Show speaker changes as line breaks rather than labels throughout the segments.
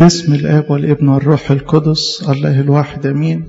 باسم الآب والابن والروح القدس الله الواحد أمين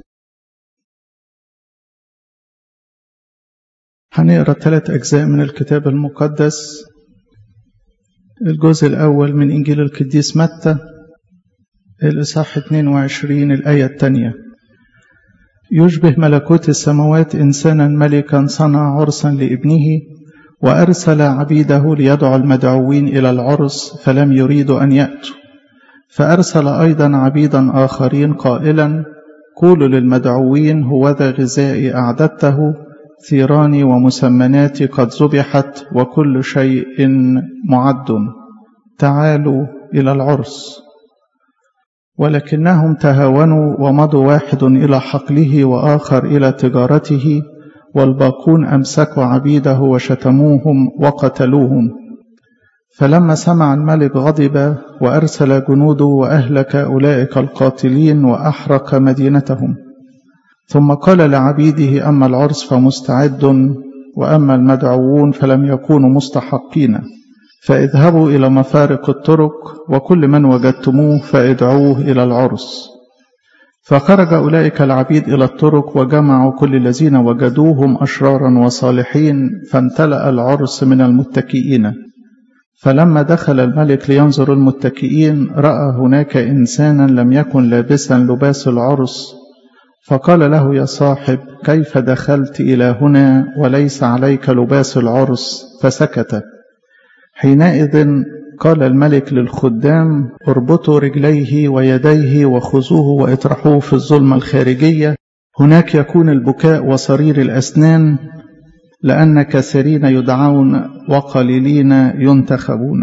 هنقرا ثلاث أجزاء من الكتاب المقدس الجزء الأول من إنجيل القديس متى الإصحاح 22 الآية الثانية يشبه ملكوت السماوات إنسانا ملكا صنع عرسا لابنه وأرسل عبيده ليدعو المدعوين إلى العرس فلم يريدوا أن يأتوا فأرسل أيضا عبيدا آخرين قائلا قولوا للمدعوين هوذا غذائي أعددته ثيراني ومسمناتي قد ذبحت وكل شيء معد تعالوا إلى العرس ولكنهم تهاونوا ومضوا واحد إلى حقله وآخر إلى تجارته والباقون أمسكوا عبيده وشتموهم وقتلوهم فلما سمع الملك غضب وأرسل جنوده وأهلك أولئك القاتلين وأحرق مدينتهم ثم قال لعبيده أما العرس فمستعد وأما المدعوون فلم يكونوا مستحقين فاذهبوا إلى مفارق الطرق وكل من وجدتموه فادعوه إلى العرس فخرج أولئك العبيد إلى الطرق وجمعوا كل الذين وجدوهم أشرارا وصالحين فامتلأ العرس من المتكئين فلما دخل الملك لينظر المتكئين رأى هناك إنسانا لم يكن لابسا لباس العرس فقال له يا صاحب كيف دخلت إلى هنا وليس عليك لباس العرس فسكت حينئذ قال الملك للخدام اربطوا رجليه ويديه وخذوه واطرحوه في الظلمة الخارجية هناك يكون البكاء وصرير الأسنان لأن كثيرين يدعون وقليلين ينتخبون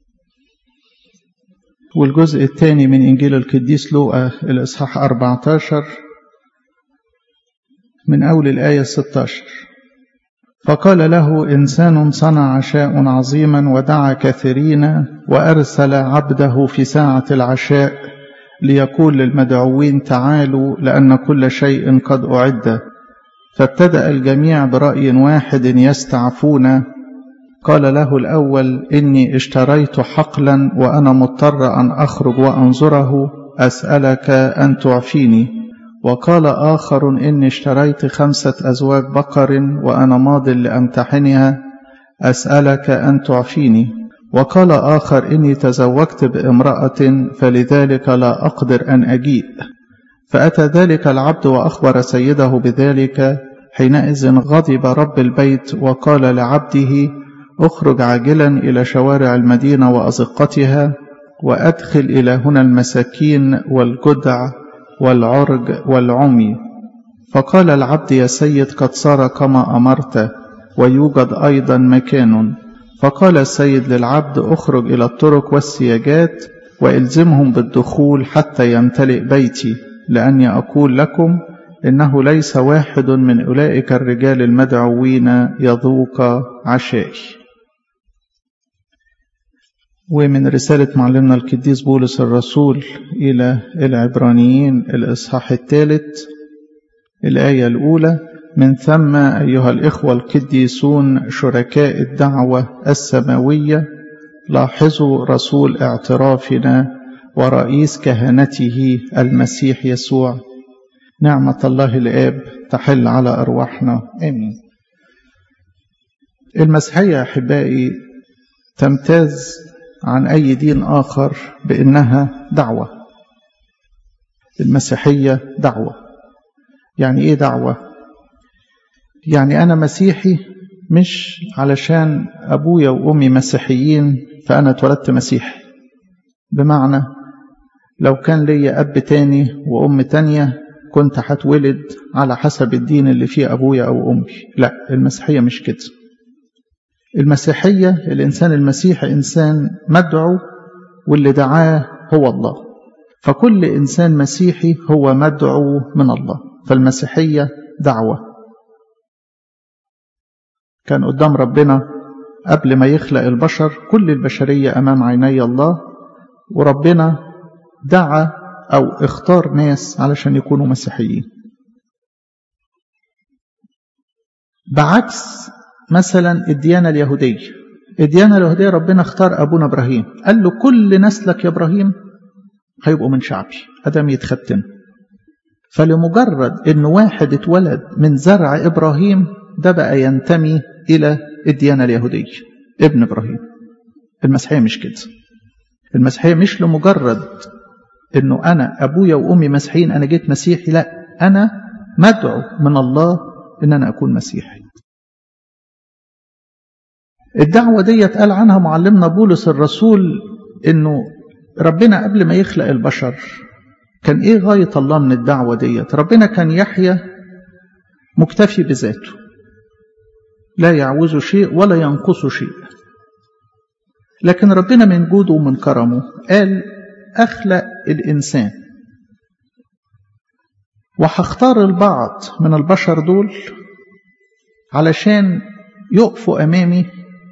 والجزء الثاني من إنجيل القديس لوقا الإصحاح 14 من أول الآية 16 فقال له إنسان صنع عشاء عظيما ودعا كثيرين وأرسل عبده في ساعة العشاء ليقول للمدعوين تعالوا لأن كل شيء قد أعد فابتدأ الجميع برأي واحد يستعفون قال له الأول إني اشتريت حقلا وأنا مضطر أن أخرج وأنظره أسألك أن تعفيني وقال آخر إني اشتريت خمسة أزواج بقر وأنا ماض لأمتحنها أسألك أن تعفيني وقال آخر إني تزوجت بامرأة فلذلك لا أقدر أن أجيء فأتى ذلك العبد وأخبر سيده بذلك حينئذ غضب رب البيت وقال لعبده اخرج عاجلا إلى شوارع المدينة وأزقتها وأدخل إلى هنا المساكين والجدع والعرج والعمي فقال العبد يا سيد قد صار كما أمرت ويوجد أيضا مكان فقال السيد للعبد اخرج إلى الطرق والسياجات وإلزمهم بالدخول حتى يمتلئ بيتي لأني أقول لكم إنه ليس واحد من أولئك الرجال المدعوين يذوق عشائي ومن رسالة معلمنا القديس بولس الرسول إلى العبرانيين الإصحاح الثالث الآية الأولى من ثم أيها الإخوة القديسون شركاء الدعوة السماوية لاحظوا رسول اعترافنا ورئيس كهنته المسيح يسوع نعمة الله الآب تحل على أرواحنا آمين المسيحية أحبائي تمتاز عن أي دين آخر بأنها دعوة المسيحية دعوة يعني إيه دعوة؟ يعني أنا مسيحي مش علشان أبويا وأمي مسيحيين فأنا اتولدت مسيحي بمعنى لو كان ليا أب تاني وأم تانية كنت هتولد على حسب الدين اللي فيه أبويا أو أمي لا المسيحية مش كده المسيحية الإنسان المسيحي إنسان مدعو واللي دعاه هو الله فكل إنسان مسيحي هو مدعو من الله فالمسيحية دعوة كان قدام ربنا قبل ما يخلق البشر كل البشرية أمام عيني الله وربنا دعا أو اختار ناس علشان يكونوا مسيحيين بعكس مثلا الديانة اليهودية الديانة اليهودية ربنا اختار أبونا إبراهيم قال له كل نسلك يا إبراهيم هيبقوا من شعبي ادم يتختنوا فلمجرد ان واحد اتولد من زرع ابراهيم ده بقى ينتمي الى الديانه اليهوديه ابن ابراهيم المسيحيه مش كده المسيحيه مش لمجرد انه انا ابويا وامي مسيحيين انا جيت مسيحي لا انا مدعو من الله ان انا اكون مسيحي الدعوه دي قال عنها معلمنا بولس الرسول انه ربنا قبل ما يخلق البشر كان ايه غايه الله من الدعوه ديت ربنا كان يحيى مكتفي بذاته لا يعوز شيء ولا ينقص شيء لكن ربنا من جوده ومن كرمه قال أخلق الإنسان وهختار البعض من البشر دول علشان يقفوا أمامي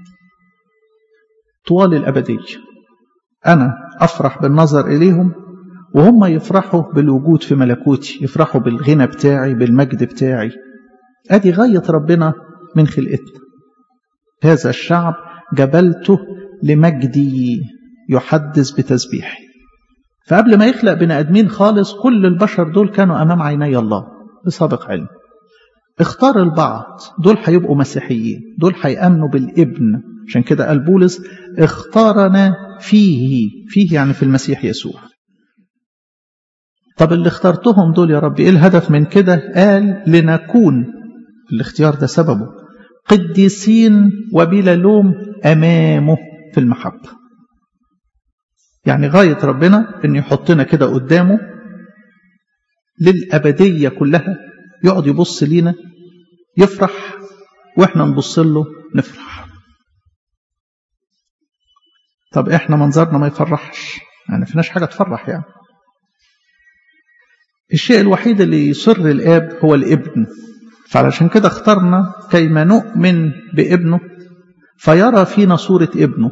طوال الأبدية أنا أفرح بالنظر إليهم وهم يفرحوا بالوجود في ملكوتي يفرحوا بالغنى بتاعي بالمجد بتاعي أدي غاية ربنا من خلقتنا هذا الشعب جبلته لمجدي يحدث بتسبيحي فقبل ما يخلق بني ادمين خالص كل البشر دول كانوا امام عيني الله بسابق علم اختار البعض دول هيبقوا مسيحيين دول هيامنوا بالابن عشان كده قال بولس اختارنا فيه فيه يعني في المسيح يسوع طب اللي اخترتهم دول يا رب ايه الهدف من كده قال لنكون الاختيار ده سببه قديسين وبلا لوم امامه في المحبه يعني غاية ربنا أن يحطنا كده قدامه للأبدية كلها يقعد يبص لينا يفرح وإحنا نبص له نفرح طب إحنا منظرنا ما يفرحش يعني فيناش حاجة تفرح يعني الشيء الوحيد اللي يسر الآب هو الابن فعلشان كده اخترنا كيما نؤمن بابنه فيرى فينا صورة ابنه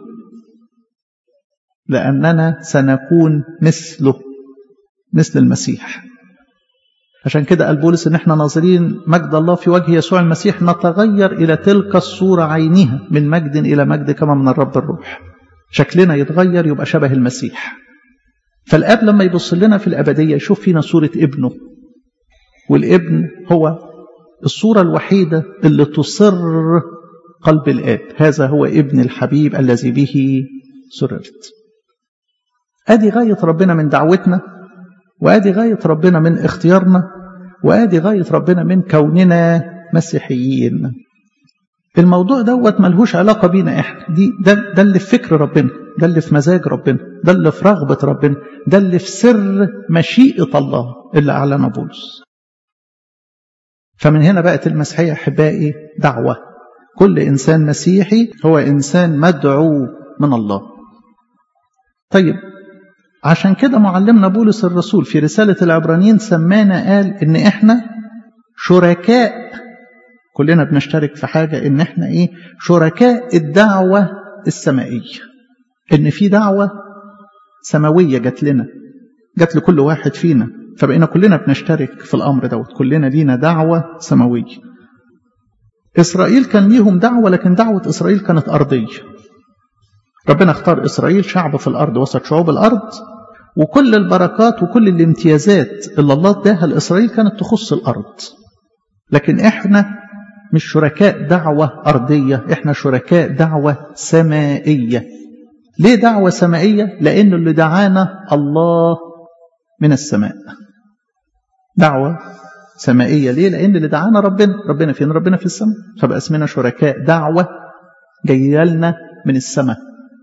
لأننا سنكون مثله مثل المسيح عشان كده قال بولس ان احنا ناظرين مجد الله في وجه يسوع المسيح نتغير الى تلك الصوره عينها من مجد الى مجد كما من الرب الروح شكلنا يتغير يبقى شبه المسيح فالاب لما يبص لنا في الابديه يشوف فينا صوره ابنه والابن هو الصوره الوحيده اللي تصر قلب الاب هذا هو ابن الحبيب الذي به سررت ادي غايه ربنا من دعوتنا وادي غايه ربنا من اختيارنا وادي غايه ربنا من كوننا مسيحيين الموضوع دوت ملهوش علاقه بينا احنا دي ده ده اللي في فكر ربنا ده اللي في مزاج ربنا ده اللي في رغبه ربنا ده اللي في سر مشيئه الله اللي اعلنه بولس فمن هنا بقت المسيحيه احبائي دعوه كل انسان مسيحي هو انسان مدعو من الله طيب عشان كده معلمنا بولس الرسول في رسالة العبرانيين سمانا قال إن إحنا شركاء كلنا بنشترك في حاجة إن إحنا إيه شركاء الدعوة السمائية إن في دعوة سماوية جات لنا جات لكل واحد فينا فبقينا كلنا بنشترك في الأمر دوت كلنا لينا دعوة سماوية إسرائيل كان ليهم دعوة لكن دعوة إسرائيل كانت أرضية ربنا اختار إسرائيل شعب في الأرض وسط شعوب الأرض وكل البركات وكل الامتيازات اللي الله اداها لإسرائيل كانت تخص الأرض لكن إحنا مش شركاء دعوة أرضية إحنا شركاء دعوة سمائية ليه دعوة سمائية؟ لأن اللي دعانا الله من السماء دعوة سمائية ليه؟ لأن اللي دعانا ربنا ربنا فين؟ ربنا في السماء فبقى اسمنا شركاء دعوة جاية لنا من السماء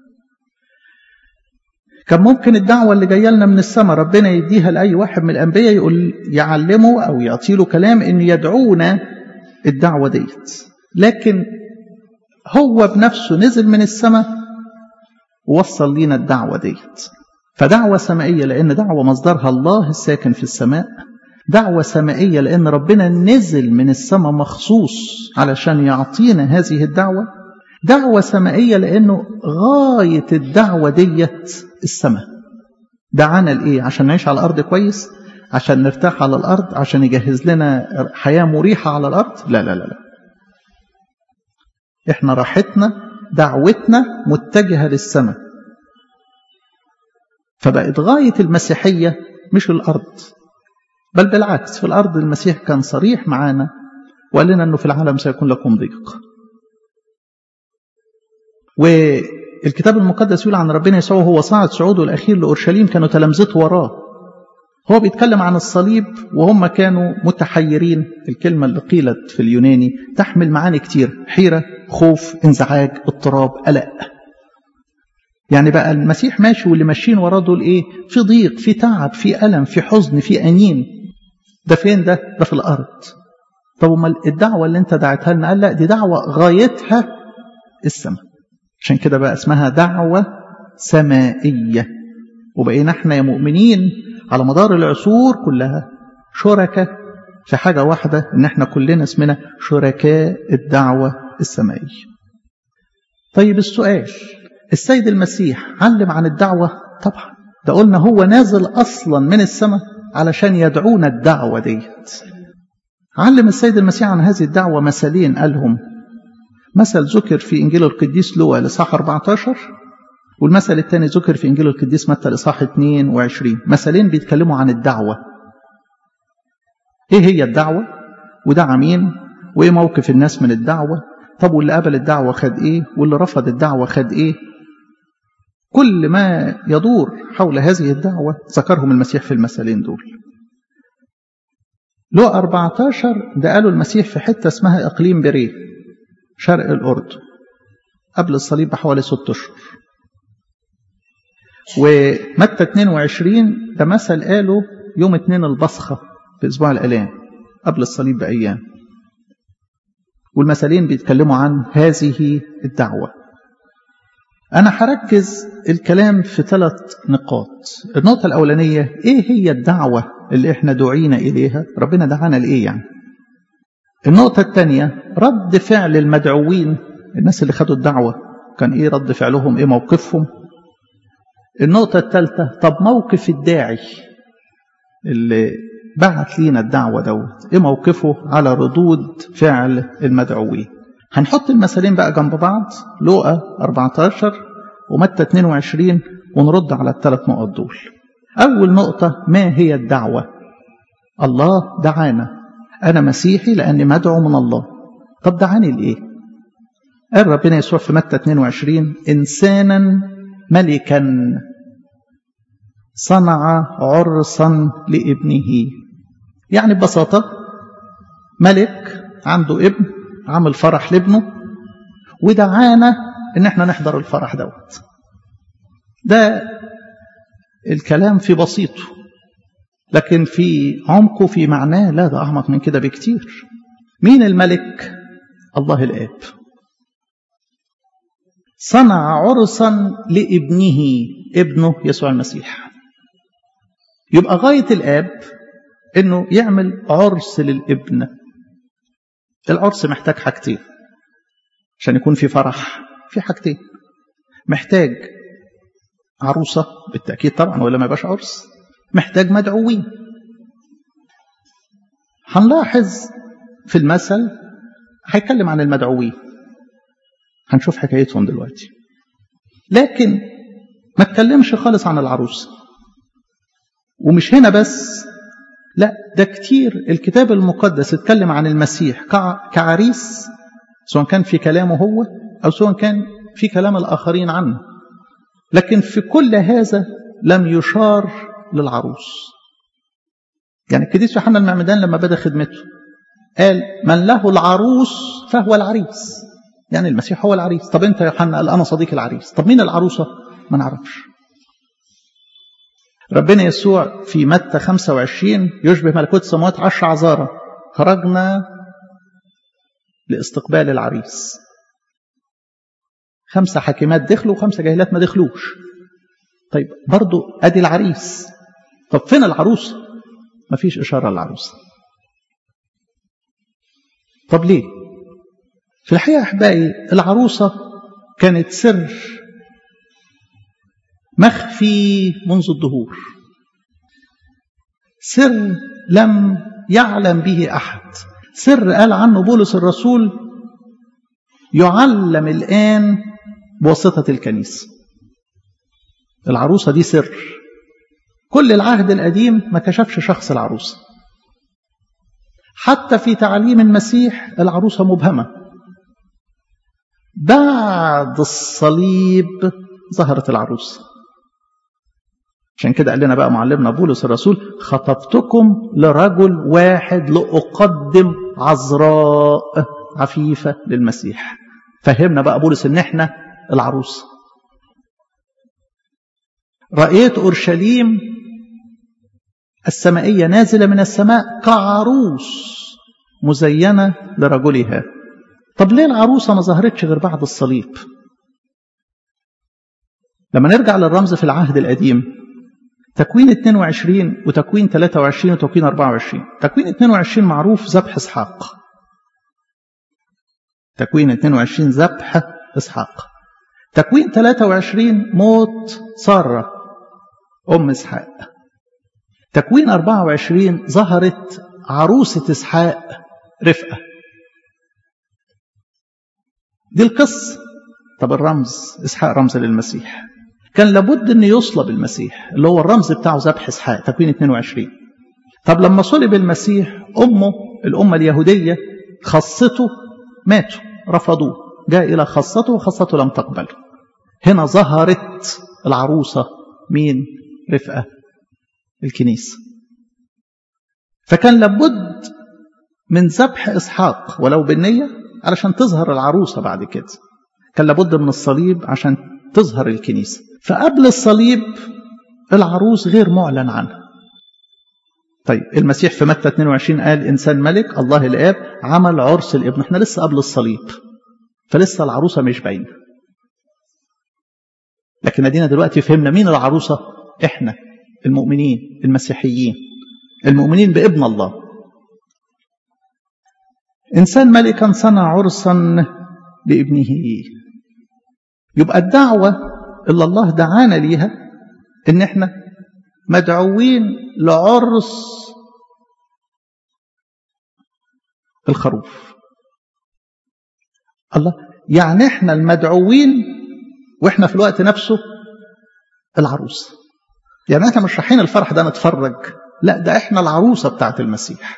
كان ممكن الدعوة اللي جاية لنا من السماء ربنا يديها لأي واحد من الأنبياء يقول يعلمه أو يعطي له كلام إن يدعونا الدعوة ديت لكن هو بنفسه نزل من السماء ووصل لينا الدعوة ديت فدعوة سمائية لأن دعوة مصدرها الله الساكن في السماء دعوة سمائية لأن ربنا نزل من السماء مخصوص علشان يعطينا هذه الدعوة دعوة سمائية لأنه غاية الدعوة ديت السماء دعانا لإيه عشان نعيش على الأرض كويس عشان نرتاح على الأرض عشان يجهز لنا حياة مريحة على الأرض لا لا لا, لا. إحنا راحتنا دعوتنا متجهة للسماء فبقت غاية المسيحية مش الأرض بل بالعكس في الأرض المسيح كان صريح معانا وقال لنا أنه في العالم سيكون لكم ضيق والكتاب المقدس يقول عن ربنا يسوع هو صاعد صعوده الأخير لأورشليم كانوا تلامذته وراه هو بيتكلم عن الصليب وهم كانوا متحيرين الكلمة اللي قيلت في اليوناني تحمل معاني كتير حيرة خوف انزعاج اضطراب قلق يعني بقى المسيح ماشي واللي ماشيين وراه دول ايه في ضيق في تعب في ألم في حزن في أنين ده فين ده ده في الأرض طب امال الدعوة اللي انت دعتها لنا قال لا دي دعوة غايتها السماء عشان كده بقى اسمها دعوة سمائية وبقينا احنا يا مؤمنين على مدار العصور كلها شركاء في حاجة واحدة ان احنا كلنا اسمنا شركاء الدعوة السمائية طيب السؤال السيد المسيح علم عن الدعوة طبعا ده قلنا هو نازل أصلا من السماء علشان يدعونا الدعوة ديت علم السيد المسيح عن هذه الدعوة مثلين قالهم مثل ذكر في إنجيل القديس لوقا لصح 14 والمثل الثاني ذكر في إنجيل القديس متى لصح 22 مثلين بيتكلموا عن الدعوة إيه هي الدعوة ودعا مين وإيه موقف الناس من الدعوة طب واللي قبل الدعوة خد إيه واللي رفض الدعوة خد إيه كل ما يدور حول هذه الدعوة ذكرهم المسيح في المثلين دول لو 14 ده قالوا المسيح في حتة اسمها إقليم بريه شرق الأردن قبل الصليب بحوالي ست أشهر ومتى 22 ده مثل قاله يوم اتنين البصخة في أسبوع الآلام قبل الصليب بأيام والمثلين بيتكلموا عن هذه الدعوة أنا هركز الكلام في ثلاث نقاط النقطة الأولانية إيه هي الدعوة اللي إحنا دعينا إليها ربنا دعانا لإيه يعني النقطة الثانية رد فعل المدعوين الناس اللي خدوا الدعوة كان إيه رد فعلهم إيه موقفهم النقطة الثالثة طب موقف الداعي اللي بعت لينا الدعوة دوت ايه موقفه على ردود فعل المدعوين هنحط المثالين بقى جنب بعض لوقا 14 ومتى 22 ونرد على الثلاث نقط دول أول نقطة ما هي الدعوة الله دعانا أنا مسيحي لأني مدعو من الله طب دعاني لإيه قال ربنا يسوع في متى 22 إنسانا ملكا صنع عرسا لابنه يعني ببساطة ملك عنده ابن عمل فرح لابنه ودعانا ان احنا نحضر الفرح دوت ده الكلام في بسيطه لكن في عمقه في معناه لا ده اعمق من كده بكتير مين الملك الله الاب صنع عرسا لابنه ابنه يسوع المسيح يبقى غايه الاب انه يعمل عرس للابن العرس محتاج حاجتين عشان يكون في فرح في حاجتين محتاج عروسة بالتأكيد طبعا ولا ما يبقاش عرس محتاج مدعوين هنلاحظ في المثل هيتكلم عن المدعوين هنشوف حكايتهم دلوقتي لكن ما اتكلمش خالص عن العروسة ومش هنا بس لا ده كتير الكتاب المقدس اتكلم عن المسيح كعريس سواء كان في كلامه هو أو سواء كان في كلام الآخرين عنه لكن في كل هذا لم يشار للعروس يعني القديس يوحنا المعمدان لما بدأ خدمته قال من له العروس فهو العريس يعني المسيح هو العريس طب انت يا يوحنا قال انا صديق العريس طب مين العروسه ما نعرفش ربنا يسوع في متى 25 يشبه ملكوت السماوات عشر عذارى خرجنا لاستقبال العريس خمسة حاكمات دخلوا وخمسة جاهلات ما دخلوش طيب برضو ادي العريس طب فين العروسة ما فيش إشارة للعروسة طب ليه في الحقيقة أحبائي العروسة كانت سر مخفي منذ الدهور سر لم يعلم به أحد سر قال عنه بولس الرسول يعلم الآن بواسطة الكنيسة العروسة دي سر كل العهد القديم ما كشفش شخص العروسة حتى في تعليم المسيح العروسة مبهمة بعد الصليب ظهرت العروسة عشان كده قال لنا بقى معلمنا بولس الرسول خطبتكم لرجل واحد لأقدم عذراء عفيفة للمسيح فهمنا بقى بولس ان احنا العروسة رأيت أورشليم السمائية نازلة من السماء كعروس مزينة لرجلها طب ليه العروسة ما ظهرتش غير بعد الصليب لما نرجع للرمز في العهد القديم تكوين 22 وتكوين 23 وتكوين 24 تكوين 22 معروف ذبح اسحاق تكوين 22 ذبح اسحاق تكوين 23 موت ساره ام اسحاق تكوين 24 ظهرت عروسه اسحاق رفقه دي القصه طب الرمز اسحاق رمز للمسيح كان لابد ان يصلب المسيح اللي هو الرمز بتاعه ذبح اسحاق تكوين 22 طب لما صلب المسيح امه الامه اليهوديه خاصته ماتوا رفضوه جاء الى خاصته وخاصته لم تقبله هنا ظهرت العروسه مين رفقه الكنيسه فكان لابد من ذبح اسحاق ولو بالنيه علشان تظهر العروسه بعد كده كان لابد من الصليب عشان تظهر الكنيسه فقبل الصليب العروس غير معلن عنها طيب المسيح في متى 22 قال إنسان ملك الله الآب عمل عرس الابن احنا لسه قبل الصليب فلسه العروسة مش باينة لكن ادينا دلوقتي فهمنا مين العروسة احنا المؤمنين المسيحيين المؤمنين بابن الله إنسان ملكا صنع عرسا لابنه يبقى الدعوة اللي الله دعانا ليها ان احنا مدعوين لعرس الخروف الله يعني احنا المدعوين واحنا في الوقت نفسه العروس يعني احنا مش رايحين الفرح ده نتفرج لا ده احنا العروسه بتاعت المسيح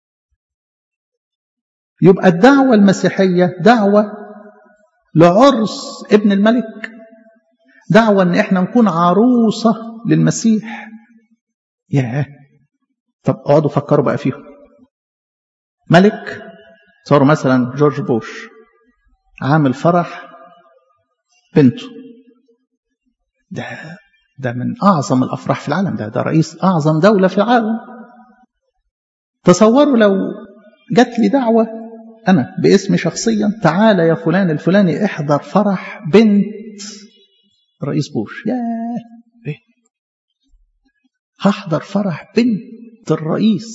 يبقى الدعوه المسيحيه دعوه لعرس ابن الملك دعوة ان احنا نكون عروسة للمسيح ياه طب اقعدوا فكروا بقى فيهم ملك صار مثلا جورج بوش عامل فرح بنته ده ده من اعظم الافراح في العالم ده ده رئيس اعظم دولة في العالم تصوروا لو جات لي دعوة انا باسمي شخصيا تعالى يا فلان الفلاني احضر فرح بنت رئيس بوش ياه ايه هحضر فرح بنت الرئيس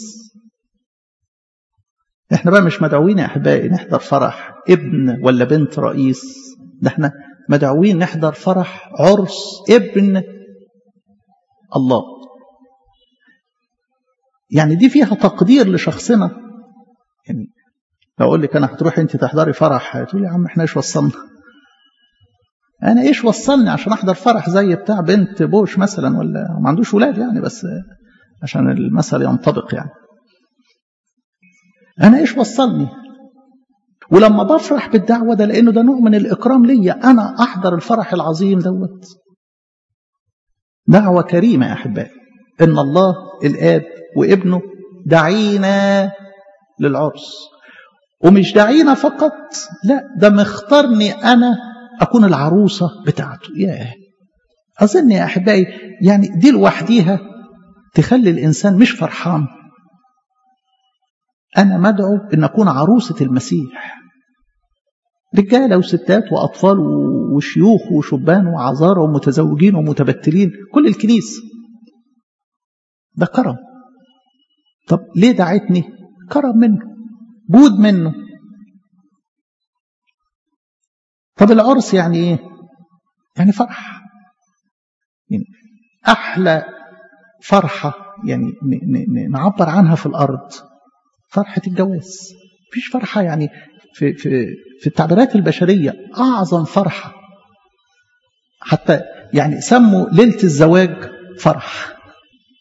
احنا بقى مش مدعوين يا احبائي نحضر فرح ابن ولا بنت رئيس ده احنا مدعوين نحضر فرح عرس ابن الله يعني دي فيها تقدير لشخصنا يعني لو اقول لك انا هتروحي انت تحضري فرح تقول يا عم احنا ايش وصلنا انا ايش وصلني عشان احضر فرح زي بتاع بنت بوش مثلا ولا ما عندوش ولاد يعني بس عشان المثل ينطبق يعني انا ايش وصلني ولما بفرح بالدعوه ده لانه ده نوع من الاكرام ليا انا احضر الفرح العظيم دوت دعوه كريمه يا احبائي ان الله الاب وابنه دعينا للعرس ومش دعينا فقط لا ده مختارني انا أكون العروسة بتاعته ياه أظن يا أحبائي يعني دي لوحديها تخلي الإنسان مش فرحان أنا مدعو أن أكون عروسة المسيح رجالة وستات وأطفال وشيوخ وشبان وعذارى ومتزوجين ومتبتلين كل الكنيسة ده كرم طب ليه دعيتني كرم منه بود منه طب العرس يعني ايه يعني فرح يعني احلى فرحه يعني نعبر عنها في الارض فرحه الجواز مفيش فرحه يعني في في في التعبيرات البشريه اعظم فرحه حتى يعني سموا ليله الزواج فرح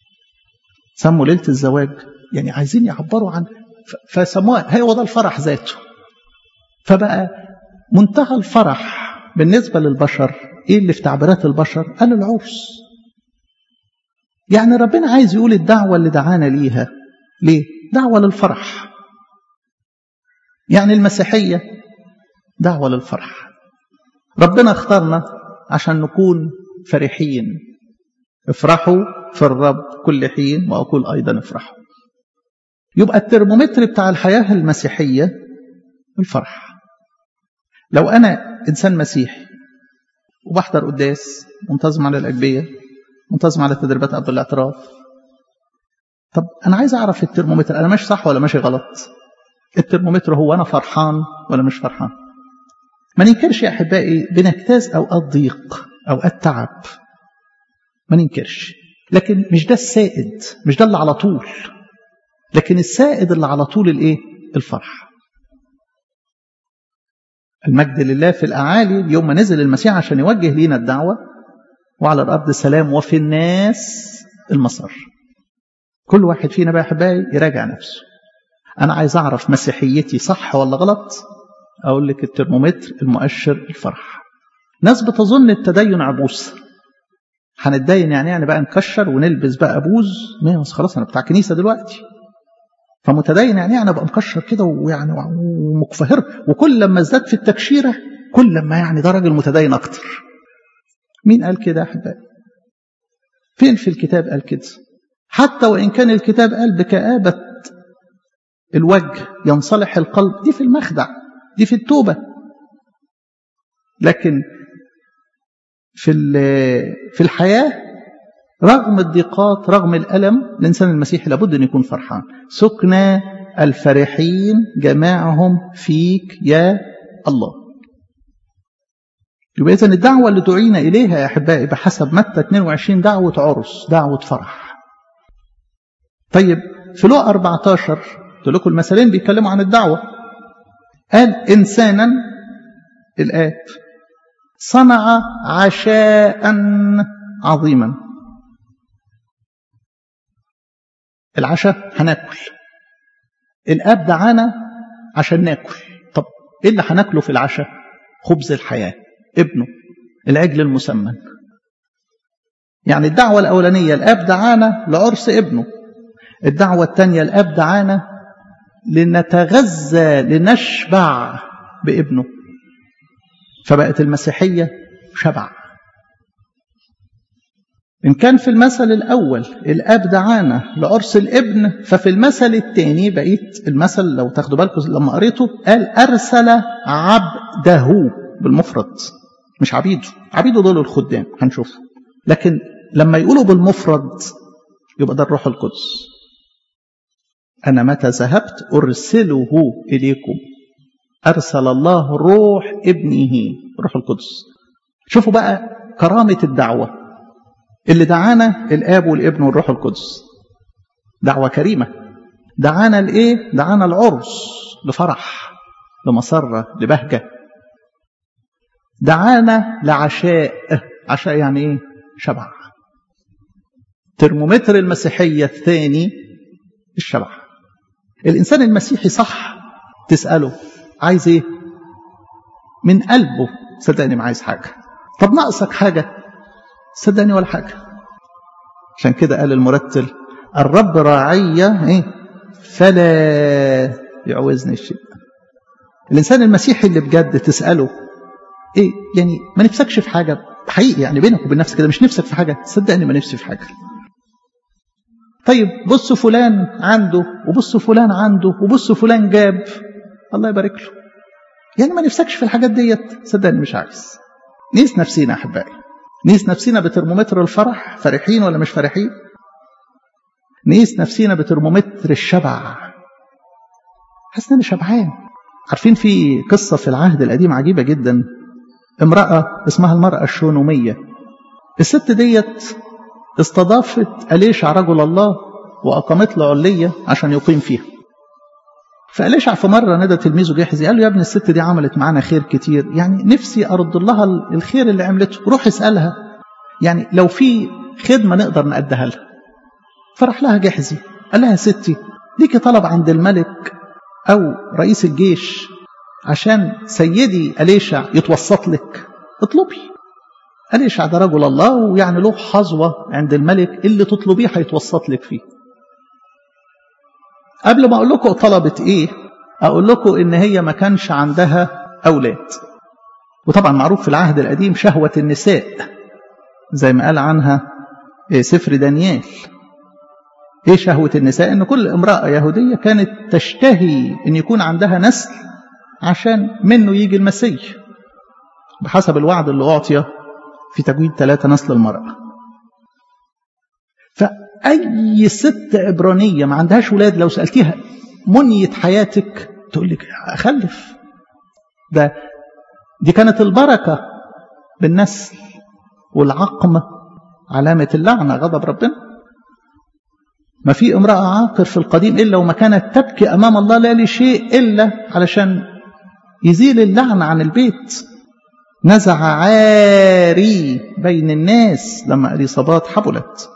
سموا ليلة الزواج يعني عايزين يعبروا عن فسموها هو ده الفرح ذاته فبقى منتهى الفرح بالنسبة للبشر ايه اللي في تعبيرات البشر قال العرس يعني ربنا عايز يقول الدعوة اللي دعانا ليها ليه دعوة للفرح يعني المسيحية دعوة للفرح ربنا اختارنا عشان نكون فرحين افرحوا في الرب كل حين وأقول أيضا افرحوا يبقى الترمومتر بتاع الحياة المسيحية الفرح لو أنا إنسان مسيحي وبحضر قداس منتظم على الأجبية منتظم على تدريبات قبل الاعتراف طب أنا عايز أعرف الترمومتر أنا ماشي صح ولا ماشي غلط الترمومتر هو أنا فرحان ولا مش فرحان ما ننكرش يا أحبائي بنجتاز أوقات ضيق أوقات تعب ما ننكرش لكن مش ده السائد مش ده اللي على طول لكن السائد اللي على طول الايه الفرح المجد لله في الأعالي يوم ما نزل المسيح عشان يوجه لينا الدعوة وعلى الأرض السلام وفي الناس المسار كل واحد فينا بقى أحبائي يراجع نفسه أنا عايز أعرف مسيحيتي صح ولا غلط أقول لك الترمومتر المؤشر الفرح ناس بتظن التدين عبوس هنتدين يعني يعني بقى نكشر ونلبس بقى بوز بس خلاص أنا بتاع كنيسة دلوقتي فمتدين يعني يعني ابقى مكشر كده ويعني ومكفهر وكل لما ازداد في التكشيره كل لما يعني ده راجل متدين اكتر مين قال كده يا احبائي فين في الكتاب قال كده حتى وان كان الكتاب قال بكآبة الوجه ينصلح القلب دي في المخدع دي في التوبة لكن في في الحياة رغم الضيقات رغم الألم الإنسان المسيحي لابد أن يكون فرحان سكنى الفرحين جماعهم فيك يا الله يبقى إذن الدعوة اللي دعينا إليها يا أحبائي بحسب متى 22 دعوة عرس دعوة فرح طيب في لو 14 قلت لكم المثلين بيتكلموا عن الدعوة قال إنسانا الآب صنع عشاء عظيما العشاء هناكل الاب دعانا عشان ناكل طب ايه اللي هناكله في العشاء خبز الحياه ابنه العجل المسمن يعني الدعوه الاولانيه الاب دعانا لعرس ابنه الدعوه الثانيه الاب دعانا لنتغذى لنشبع بابنه فبقت المسيحيه شبع إن كان في المثل الأول الأب دعانا لعرس الابن ففي المثل الثاني بقيت المثل لو تاخدوا بالكم لما قريته قال أرسل عبده بالمفرد مش عبيده عبيده دول الخدام هنشوف لكن لما يقولوا بالمفرد يبقى ده الروح القدس أنا متى ذهبت أرسله إليكم أرسل الله روح ابنه روح القدس شوفوا بقى كرامة الدعوة اللي دعانا الاب والابن والروح القدس دعوه كريمه دعانا لايه دعانا العرس لفرح لمسره لبهجه دعانا لعشاء عشاء يعني ايه شبع ترمومتر المسيحيه الثاني الشبع الانسان المسيحي صح تساله عايز ايه من قلبه صدقني ما عايز حاجه طب ناقصك حاجه صدقني ولا حاجة عشان كده قال المرتل الرب راعية إيه؟ فلا يعوزني الشيء الإنسان المسيحي اللي بجد تسأله إيه يعني ما نفسكش في حاجة حقيقي يعني بينك وبين نفسك كده مش نفسك في حاجة صدقني ما نفسي في حاجة طيب بص فلان عنده وبص فلان عنده وبص فلان جاب الله يبارك له يعني ما نفسكش في الحاجات ديت صدقني مش عايز نقيس نفسينا احبائي نقيس نفسينا بترمومتر الفرح فرحين ولا مش فرحين نقيس نفسينا بترمومتر الشبع حاسس اني شبعان عارفين في قصة في العهد القديم عجيبة جدا امرأة اسمها المرأة الشونومية الست ديت استضافت أليشع رجل الله وأقامت له علية عشان يقيم فيها فأليشع في مرة نادى تلميذه جاحزي قال له يا ابن الست دي عملت معانا خير كتير يعني نفسي أرد لها الخير اللي عملته روح اسألها يعني لو في خدمة نقدر نأديها لها فراح لها جحزي قال لها يا ستي ليكي طلب عند الملك أو رئيس الجيش عشان سيدي أليشع يتوسط لك اطلبي أليشع ده رجل الله ويعني له حظوة عند الملك اللي تطلبيه هيتوسط لك فيه قبل ما أقول لكم طلبت إيه أقول لكم إن هي ما كانش عندها أولاد وطبعا معروف في العهد القديم شهوة النساء زي ما قال عنها سفر دانيال ايه شهوة النساء ان كل امرأة يهودية كانت تشتهي ان يكون عندها نسل عشان منه يجي المسيح بحسب الوعد اللي اعطي في تجويد ثلاثة نسل المرأة فأي ست عبرانية ما عندهاش ولاد لو سألتيها منية حياتك تقول لك أخلف ده دي كانت البركة بالنسل والعقم علامة اللعنة غضب ربنا ما في امرأة عاقر في القديم إلا وما كانت تبكي أمام الله لا لشيء إلا علشان يزيل اللعنة عن البيت نزع عاري بين الناس لما اليصابات حبلت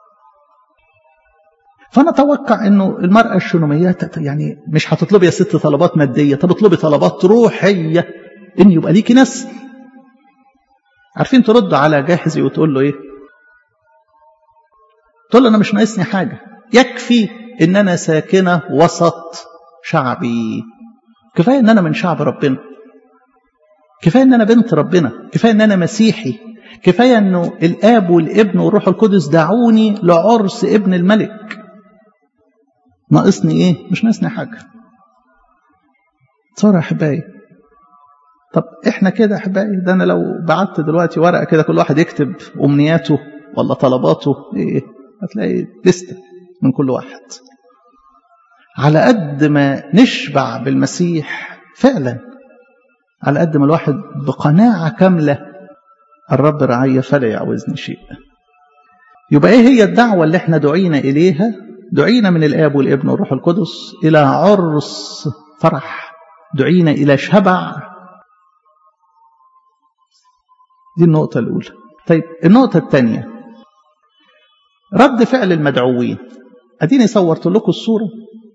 فأنا أتوقع أنه المرأة الشنومية يعني مش هتطلبي يا ست طلبات مادية طب اطلبي طلبات روحية إن يبقى ليكي نسل عارفين ترد على جاحزي وتقول له إيه تقول له أنا مش ناقصني حاجة يكفي إن أنا ساكنة وسط شعبي كفاية إن أنا من شعب ربنا كفاية إن أنا بنت ربنا كفاية إن أنا مسيحي كفاية إنه الآب والابن والروح القدس دعوني لعرس ابن الملك ناقصني إيه؟ مش ناقصني حاجة تصور يا أحبائي طب إحنا كده أحبائي ده أنا لو بعت دلوقتي ورقة كده كل واحد يكتب أمنياته ولا طلباته إيه هتلاقي لستة من كل واحد على قد ما نشبع بالمسيح فعلا على قد ما الواحد بقناعة كاملة الرب رعية فلا يعوزني شيء يبقى ايه هي الدعوة اللي احنا دعينا إليها دعينا من الآب والابن والروح القدس إلى عرس فرح دعينا إلى شبع دي النقطة الأولى طيب النقطة الثانية رد فعل المدعوين اديني صورت لكم الصوره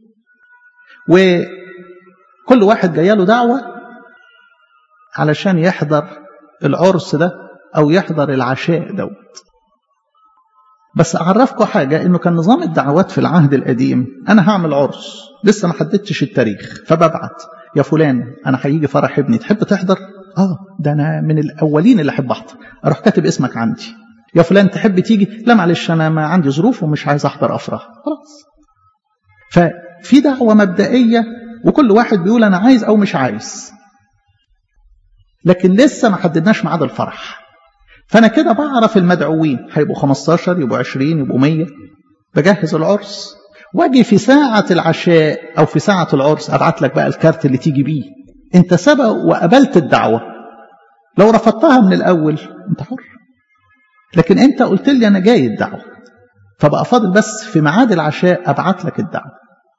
وكل واحد جايه له دعوه علشان يحضر العرس ده او يحضر العشاء دوت بس اعرفكم حاجه انه كان نظام الدعوات في العهد القديم انا هعمل عرس لسه ما حددتش التاريخ فببعت يا فلان انا هيجي فرح ابني تحب تحضر اه ده انا من الاولين اللي احب احضر اروح كاتب اسمك عندي يا فلان تحب تيجي لا معلش انا ما عندي ظروف ومش عايز احضر افراح خلاص ففي دعوه مبدئيه وكل واحد بيقول انا عايز او مش عايز لكن لسه ما حددناش ميعاد الفرح فانا كده بعرف المدعوين هيبقوا 15 يبقوا 20 يبقوا 100 بجهز العرس واجي في ساعة العشاء أو في ساعة العرس أبعت لك بقى الكارت اللي تيجي بيه أنت سبق وقبلت الدعوة لو رفضتها من الأول أنت حر لكن أنت قلت لي أنا جاي الدعوة فبقى فاضل بس في ميعاد العشاء أبعت لك الدعوة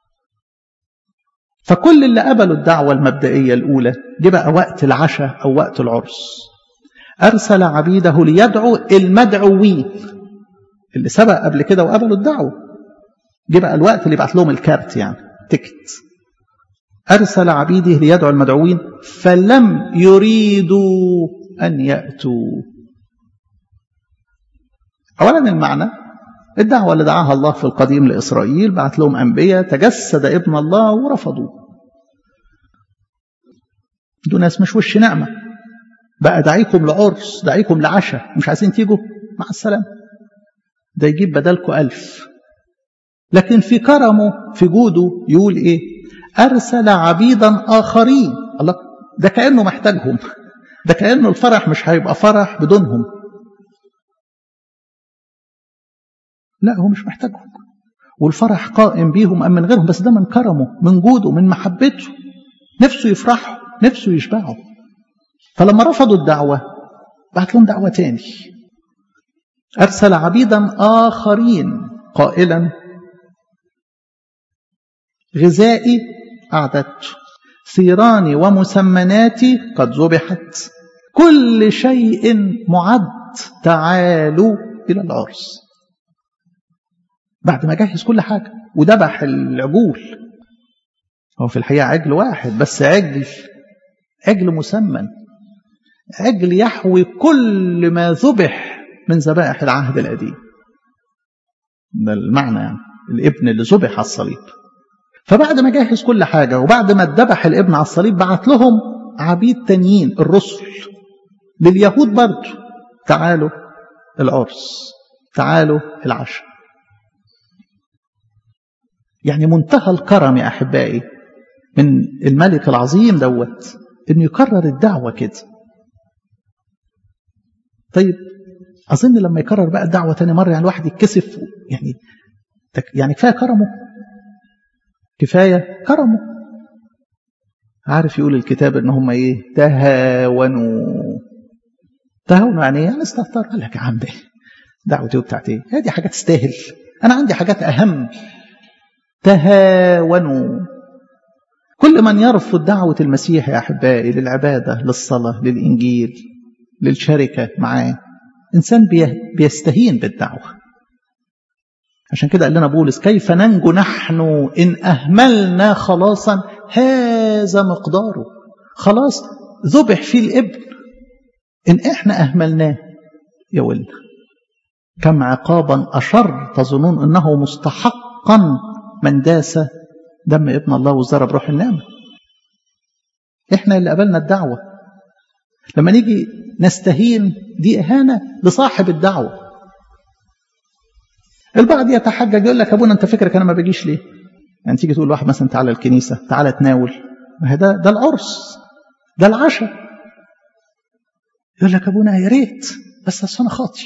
فكل اللي قبلوا الدعوة المبدئية الأولى جه بقى وقت العشاء أو وقت العرس أرسل عبيده ليدعو المدعوين اللي سبق قبل كده وقبلوا الدعوة جه بقى الوقت اللي يبعت لهم الكارت يعني تكت أرسل عبيده ليدعو المدعوين فلم يريدوا أن يأتوا أولا المعنى الدعوة اللي دعاها الله في القديم لإسرائيل بعت لهم أنبياء تجسد ابن الله ورفضوا دول ناس مش وش نعمة بقى دعيكم لعرس دعيكم لعشاء مش عايزين تيجوا مع السلامة ده يجيب بدلكم ألف لكن في كرمه في جوده يقول إيه أرسل عبيدا آخرين الله ده كأنه محتاجهم ده كأنه الفرح مش هيبقى فرح بدونهم لا هو مش محتاجهم والفرح قائم بيهم أم من غيرهم بس ده من كرمه من جوده من محبته نفسه يفرحوا نفسه يشبعوا فلما رفضوا الدعوة بعت لهم دعوة تاني أرسل عبيدا آخرين قائلا غذائي أعددت ثيراني ومسمناتي قد ذبحت كل شيء معد تعالوا إلى العرس بعد ما جهز كل حاجة وذبح العجول هو في الحقيقة عجل واحد بس عجل عجل مسمن عجل يحوي كل ما ذبح من ذبائح العهد القديم ده المعنى يعني الابن اللي ذبح على الصليب فبعد ما جهز كل حاجة وبعد ما اتذبح الابن على الصليب بعت لهم عبيد تانيين الرسل لليهود برضه تعالوا العرس تعالوا العشاء يعني منتهى الكرم يا أحبائي من الملك العظيم دوت انه يكرر الدعوة كده طيب أظن لما يكرر بقى الدعوة تاني مرة يعني الواحد يتكسف يعني يعني كفاية كرمه كفاية كرمه عارف يقول الكتاب ان هم ايه تهاونوا تهاونوا يعني ايه يعني استهتر قال لك يا عم ده دعوتي وبتاعت ايه هذه حاجات تستاهل انا عندي حاجات اهم تهاونوا كل من يرفض دعوة المسيح يا أحبائي للعبادة للصلاة للإنجيل للشركة معاه إنسان بيستهين بالدعوة عشان كده قال لنا بولس كيف ننجو نحن إن أهملنا خلاصا هذا مقداره خلاص ذبح فيه الابن إن إحنا أهملناه يا ولد كم عقابا أشر تظنون أنه مستحقا من داس دم ابن الله وزرب روح النعمة إحنا اللي قبلنا الدعوة لما نيجي نستهين دي إهانة لصاحب الدعوة البعض يتحجج يقول لك ابونا انت فكرك انا ما بجيش ليه يعني تيجي تقول واحد مثلا تعالى الكنيسه تعالى تناول ما هي ده ده العرس ده العشاء يقول لك ابونا يا ريت بس اصل انا خاطي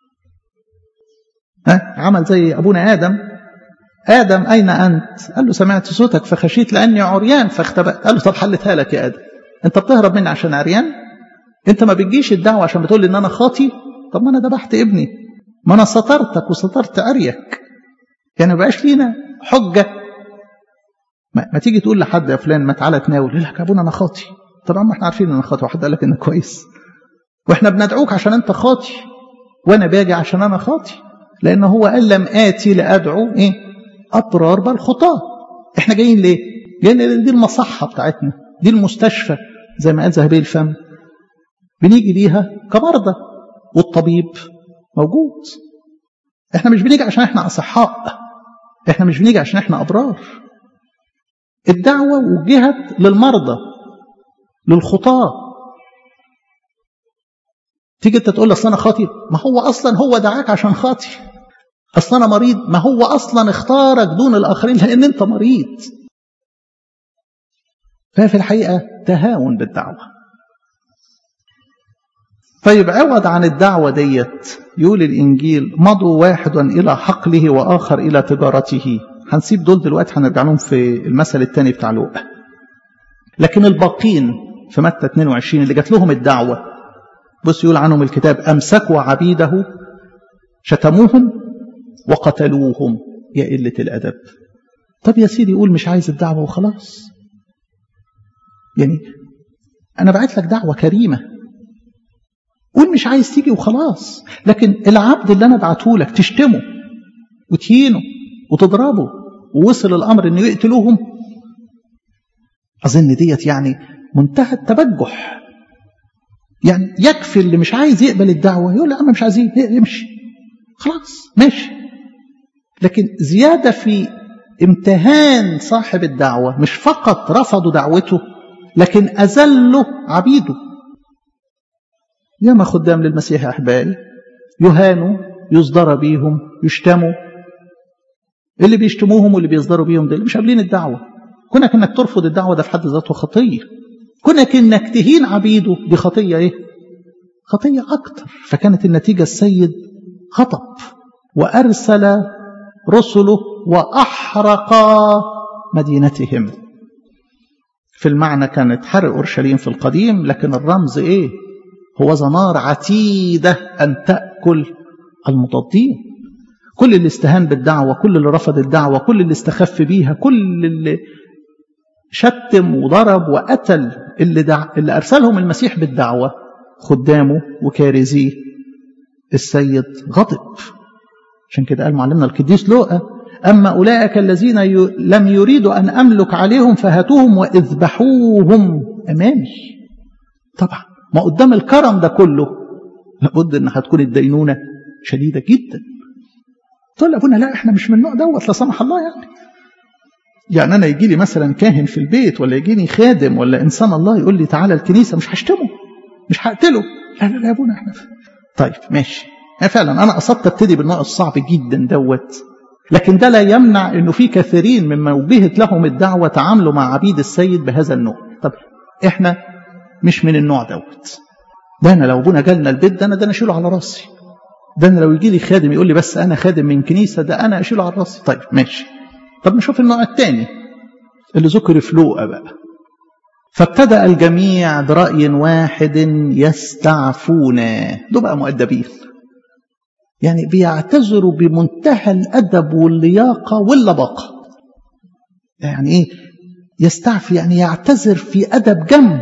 ها عمل زي ابونا ادم ادم اين انت قال له سمعت صوتك فخشيت لاني عريان فاختبأت قال له طب حلتها لك يا ادم انت بتهرب مني عشان عريان انت ما بتجيش الدعوه عشان بتقول لي ان انا خاطي طب ما انا ذبحت ابني ما انا سترتك وسترت اريك يعني ما بقاش لينا حجه ما, ما تيجي تقول لحد يا فلان ما تعالى تناول يقول لك يا ابونا انا خاطي طبعا ما احنا عارفين ان انا خاطي وحد قال لك انك كويس واحنا بندعوك عشان انت خاطي وانا باجي عشان انا خاطي لان هو قال لم اتي لادعو ايه ابرار بل خطاه احنا جايين ليه جايين دي المصحه بتاعتنا دي المستشفى زي ما قال ذهبي الفم بنيجي ليها كمرضى والطبيب موجود احنا مش بنيجي عشان احنا اصحاء احنا مش بنيجي عشان احنا ابرار الدعوه وجهت للمرضى للخطاه تيجي انت تقول اصل انا خاطي ما هو اصلا هو دعاك عشان خاطي اصل انا مريض ما هو اصلا اختارك دون الاخرين لان انت مريض ففي الحقيقه تهاون بالدعوه طيب عوض عن الدعوة ديت يقول الإنجيل مضوا واحد إلى حقله وآخر إلى تجارته هنسيب دول دلوقتي هنرجع لهم في المثل الثاني بتاع لوقا لكن الباقين في متى 22 اللي جات لهم الدعوة بص يقول عنهم الكتاب أمسكوا عبيده شتموهم وقتلوهم يا قلة الأدب طب يا سيدي قول مش عايز الدعوة وخلاص يعني أنا بعت لك دعوة كريمة قول مش عايز تيجي وخلاص لكن العبد اللي انا بعته لك تشتمه وتهينه وتضربه ووصل الامر انه يقتلوهم اظن ديت يعني منتهى التبجح يعني يكفي اللي مش عايز يقبل الدعوه يقول لا انا مش عايزين يمشي خلاص ماشي لكن زياده في امتهان صاحب الدعوه مش فقط رفضوا دعوته لكن اذلوا عبيده ياما خدام للمسيح يا احبائي يهانوا يصدر بيهم يشتموا اللي بيشتموهم واللي بيصدروا بيهم ده اللي مش قابلين الدعوه كونك انك ترفض الدعوه ده في حد ذاته خطيه كونك انك تهين عبيده دي خطيه ايه خطيه اكتر فكانت النتيجه السيد خطب وارسل رسله واحرق مدينتهم في المعنى كانت حرق اورشليم في القديم لكن الرمز ايه هو نار عتيدة أن تأكل المضادين كل اللي استهان بالدعوة كل اللي رفض الدعوة كل اللي استخف بيها كل اللي شتم وضرب وقتل اللي, دع... اللي أرسلهم المسيح بالدعوة خدامه وكارزيه السيد غضب عشان كده قال معلمنا القديس لوقا أما أولئك الذين ي... لم يريدوا أن أملك عليهم فهاتوهم وإذبحوهم أمامي طبعا ما قدام الكرم ده كله لابد أن هتكون الدينونة شديدة جدا تقول أبونا لا إحنا مش من النوع دوت لا سمح الله يعني يعني أنا يجي لي مثلا كاهن في البيت ولا يجيني خادم ولا إنسان الله يقول لي تعالى الكنيسة مش هشتمه مش هقتله لا لا لا يا أبونا إحنا طيب ماشي يعني فعلا أنا قصدت أبتدي بالنوع الصعب جدا دوت لكن ده لا يمنع انه في كثيرين مما وجهت لهم الدعوه تعاملوا مع عبيد السيد بهذا النوع طب احنا مش من النوع دوت ده انا لو ابونا جالنا البيت ده انا ده انا اشيله على راسي ده انا لو يجي لي خادم يقول لي بس انا خادم من كنيسه ده انا اشيله على راسي طيب ماشي طب نشوف النوع الثاني اللي ذكر في لوقا بقى فابتدا الجميع براي واحد يستعفون دول بقى مؤدبين يعني بيعتذروا بمنتهى الأدب واللياقة واللباقة يعني إيه يستعفي يعني يعتذر في أدب جم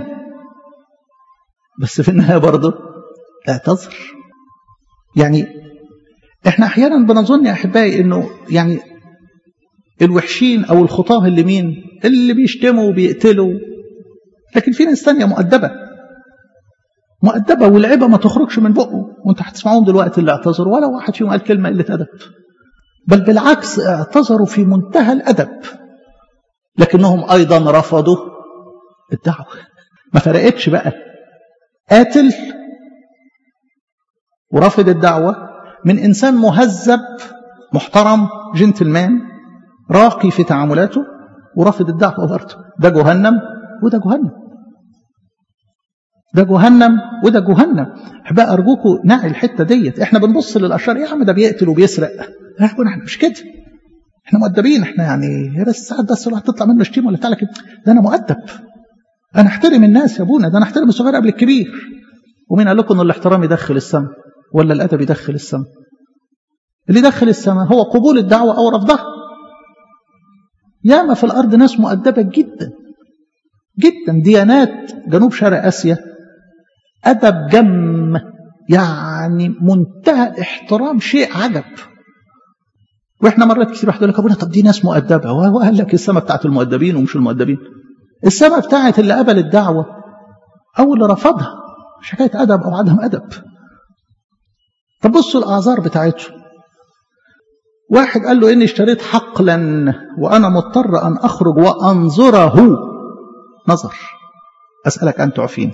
بس في النهاية برضه اعتذر يعني احنا احيانا بنظن يا احبائي انه يعني الوحشين او الخطاه اللي مين اللي بيشتموا وبيقتلوا لكن في ناس ثانيه مؤدبه مؤدبة والعبة ما تخرجش من بقه وانت هتسمعون دلوقتي اللي اعتذروا ولا واحد فيهم قال كلمة قلة أدب بل بالعكس اعتذروا في منتهى الأدب لكنهم أيضا رفضوا الدعوة ما فرقتش بقى قاتل ورفض الدعوة من إنسان مهذب محترم جنتلمان راقي في تعاملاته ورفض الدعوة برضه ده جهنم وده جهنم ده جهنم وده جهنم بقى ارجوكم نعي الحته ديت احنا بنبص للاشرار يا عم ده بيقتل وبيسرق احنا مش كده احنا مؤدبين احنا يعني بس ساعات بس الواحد تطلع منه شتيمه ولا بتاع لكن ده انا مؤدب انا احترم الناس يا ابونا ده انا احترم الصغير قبل الكبير ومين قال لكم ان الاحترام يدخل السماء ولا الادب يدخل السماء اللي يدخل السماء هو قبول الدعوه او رفضها ياما في الارض ناس مؤدبه جدا جدا ديانات جنوب شرق اسيا أدب جم يعني منتهى الاحترام شيء عجب واحنا مرات كتير واحد يقول لك ابونا طب دي ناس مؤدبه هو قال لك السماء بتاعت المؤدبين ومش المؤدبين السماء بتاعت اللي قبل الدعوه او اللي رفضها مش حكايه ادب او عدم ادب طب بصوا الاعذار بتاعته واحد قال له اني اشتريت حقلا وانا مضطر ان اخرج وانظره نظر اسالك ان تعفيني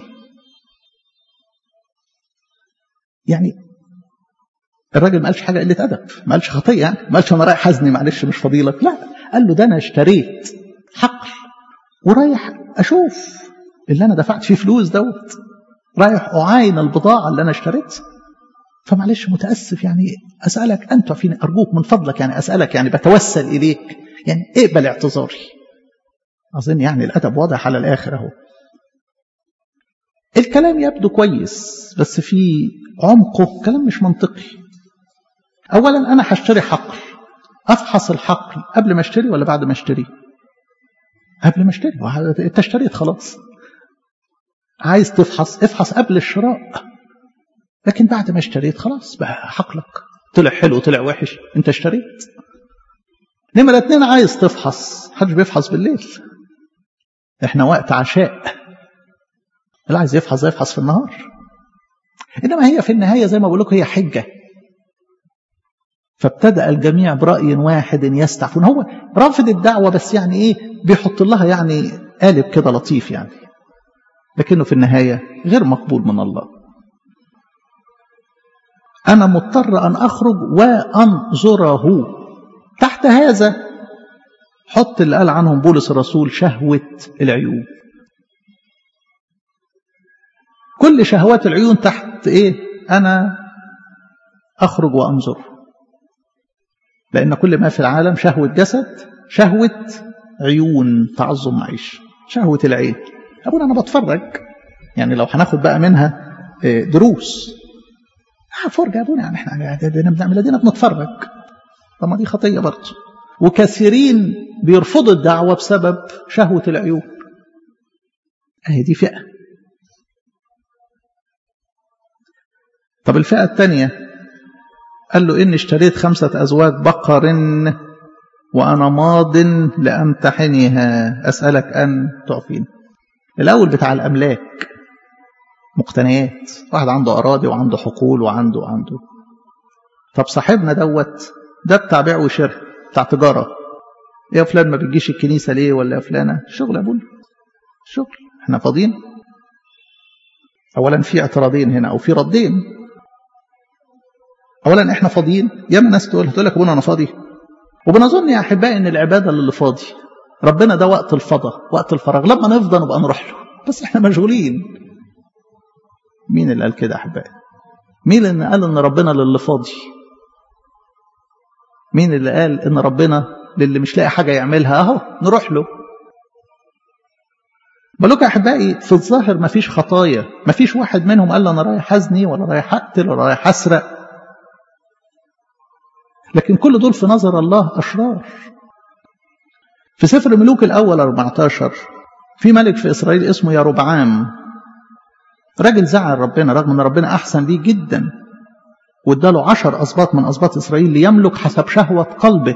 يعني الراجل ما قالش حاجه قله ادب ما قالش خطيه يعني ما قالش انا رايح حزني معلش مش فضيلك لا قال له ده انا اشتريت حقل ورايح اشوف اللي انا دفعت فيه فلوس دوت رايح اعاين البضاعه اللي انا اشتريتها فمعلش متاسف يعني اسالك انت تعفيني ارجوك من فضلك يعني اسالك يعني بتوسل اليك يعني اقبل اعتذاري اظن يعني الادب واضح على الاخر اهو الكلام يبدو كويس بس في عمقه كلام مش منطقي اولا انا هشتري حقل افحص الحقل قبل ما اشتري ولا بعد ما اشتري قبل ما اشتري انت اشتريت خلاص عايز تفحص افحص قبل الشراء لكن بعد ما اشتريت خلاص بقى حقلك طلع حلو طلع وحش انت اشتريت نمرة اتنين عايز تفحص محدش بيفحص بالليل احنا وقت عشاء اللي عايز يفحص يفحص في النهار انما هي في النهايه زي ما بقول لكم هي حجه فابتدا الجميع براي واحد يستعفون هو رافض الدعوه بس يعني ايه بيحط لها يعني قالب كده لطيف يعني لكنه في النهايه غير مقبول من الله انا مضطر ان اخرج وانظره تحت هذا حط اللي قال عنهم بولس الرسول شهوه العيون كل شهوات العيون تحت ايه انا اخرج وانظر لان كل ما في العالم شهوه جسد شهوه عيون تعظم معيش شهوه العين ابونا انا بتفرج يعني لو هناخد بقى منها دروس آه فرجه يا ابونا يعني احنا بنعمل ادينا بنتفرج طب ما دي خطيه برضه وكثيرين بيرفضوا الدعوه بسبب شهوه العيون اهي دي فئه طب الفئة الثانية قال له إني اشتريت خمسة أزواج بقر وأنا ماض لأمتحنها أسألك أن تعفيني الأول بتاع الأملاك مقتنيات واحد عنده أراضي وعنده حقول وعنده وعنده طب صاحبنا دوت ده بتاع بيع وشراء بتاع تجارة يا فلان ما بتجيش الكنيسة ليه ولا يا فلانة شغل يا بول شغل احنا فاضيين أولا في اعتراضين هنا أو في ردين أولا احنا فاضيين ياما ناس تقول تقول لك ابونا أنا فاضي وبنظن يا أحبائي إن العبادة للي فاضي ربنا ده وقت الفضا وقت الفراغ لما نفضى نبقى نروح له بس احنا مشغولين مين اللي قال كده أحبائي مين اللي قال إن ربنا للي فاضي مين اللي قال إن ربنا للي مش لاقي حاجة يعملها أهو نروح له بقولك يا أحبائي في الظاهر ما فيش خطايا ما فيش واحد منهم قال أنا رايح أزني ولا رايح أقتل ولا رايح أسرق لكن كل دول في نظر الله أشرار في سفر ملوك الأول 14 في ملك في إسرائيل اسمه يربعام راجل زعل ربنا رغم أن ربنا أحسن ليه جدا واداله عشر أسباط من أسباط إسرائيل ليملك حسب شهوة قلبه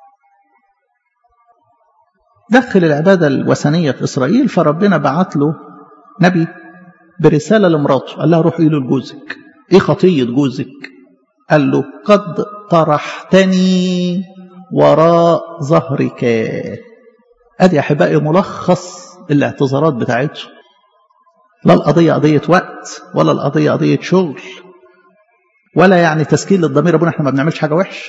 دخل العبادة الوثنية في إسرائيل فربنا بعت له نبي برسالة لمراته قال لها روحي له لجوزك إيه خطية جوزك قال له قد طرحتني وراء ظهرك ادي يا احبائي ملخص الاعتذارات بتاعته لا القضية قضية وقت ولا القضية قضية شغل ولا يعني تسكيل للضمير ابونا احنا ما بنعملش حاجة وحشة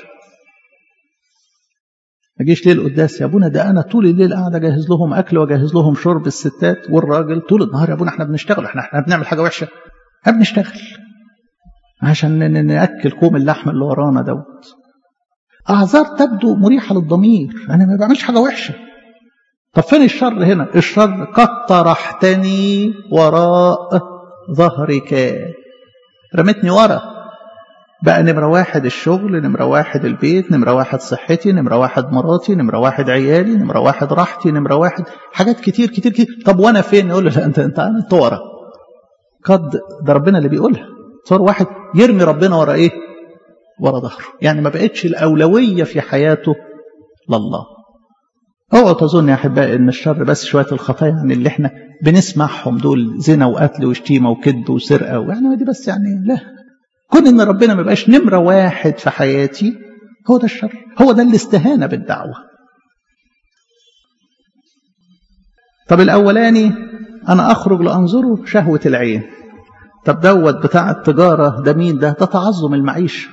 ما جيش ليه القداس يا ابونا ده انا طول الليل قاعد اجهز لهم اكل واجهز لهم شرب الستات والراجل طول النهار يا ابونا احنا بنشتغل احنا احنا بنعمل حاجة وحشة احنا بنشتغل عشان ناكل كوم اللحم اللي ورانا دوت اعذار تبدو مريحه للضمير انا ما بعملش حاجه وحشه طب فين الشر هنا الشر قد طرحتني وراء ظهرك رمتني ورا بقى نمرة واحد الشغل نمرة واحد البيت نمرة واحد صحتي نمرة واحد مراتي نمرة واحد عيالي نمرة واحد راحتي نمرة واحد حاجات كتير كتير كتير طب وانا فين يقول له لا انت انت انت ورا قد ده ربنا اللي بيقولها صار واحد يرمي ربنا ورا ايه ورا ظهره يعني ما بقتش الأولوية في حياته لله اوعوا تظن يا احبائي ان الشر بس شويه الخطايا يعني اللي احنا بنسمعهم دول زنا وقتل وشتيمه وكذب وسرقه ويعني دي بس يعني لا كون ان ربنا ما يبقاش نمره واحد في حياتي هو ده الشر هو ده الاستهانه بالدعوه طب الاولاني انا اخرج لانظره شهوه العين طب دوت بتاع التجاره ده مين ده ده تعظم المعيشه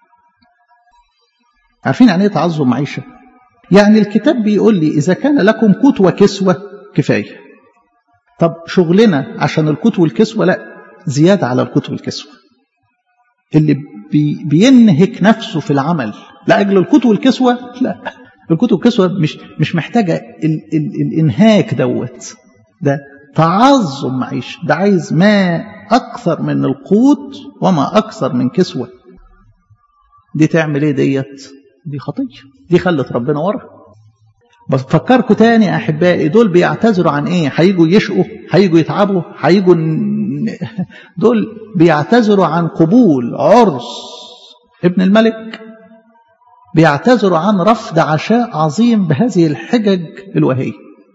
عارفين يعني ايه تعظم معيشه يعني الكتاب بيقول لي إذا كان لكم قوت وكسوة كفاية طب شغلنا عشان القوت والكسوة لا زيادة على القوت والكسوة اللي بي بينهك نفسه في العمل لأجل القوت والكسوة لا القوت والكسوة مش مش محتاجة ال ال الإنهاك دوت ده تعظم معيشة ده عايز ما أكثر من القوت وما أكثر من كسوة دي تعمل إيه ديت دي خطية دي خلت ربنا ورا بس فكركم تاني يا أحبائي دول بيعتذروا عن إيه هيجوا يشقوا هيجوا يتعبوا هيجوا دول بيعتذروا عن قبول عرس ابن الملك بيعتذروا عن رفض عشاء عظيم بهذه الحجج الوهية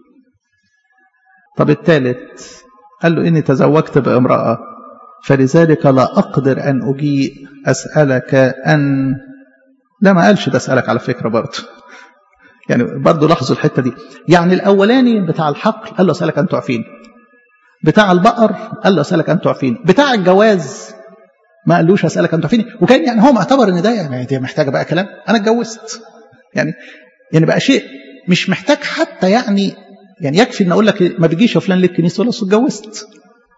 طب الثالث قال له إني تزوجت بامرأة فلذلك لا أقدر أن أجيء أسألك أن لا ما قالش ده أسألك على فكرة برضه يعني برضه لاحظوا الحتة دي يعني الأولاني بتاع الحقل قال له أسألك أن تعفين بتاع البقر قال له أسألك أن تعفين بتاع الجواز ما قالوش أسألك أن تعفيني وكان يعني هو معتبر إن ده يعني دي محتاجة بقى كلام أنا اتجوزت يعني يعني بقى شيء مش محتاج حتى يعني يعني يكفي ان اقول لك ما بيجيش يا فلان ليه الكنيسه ولا اتجوزت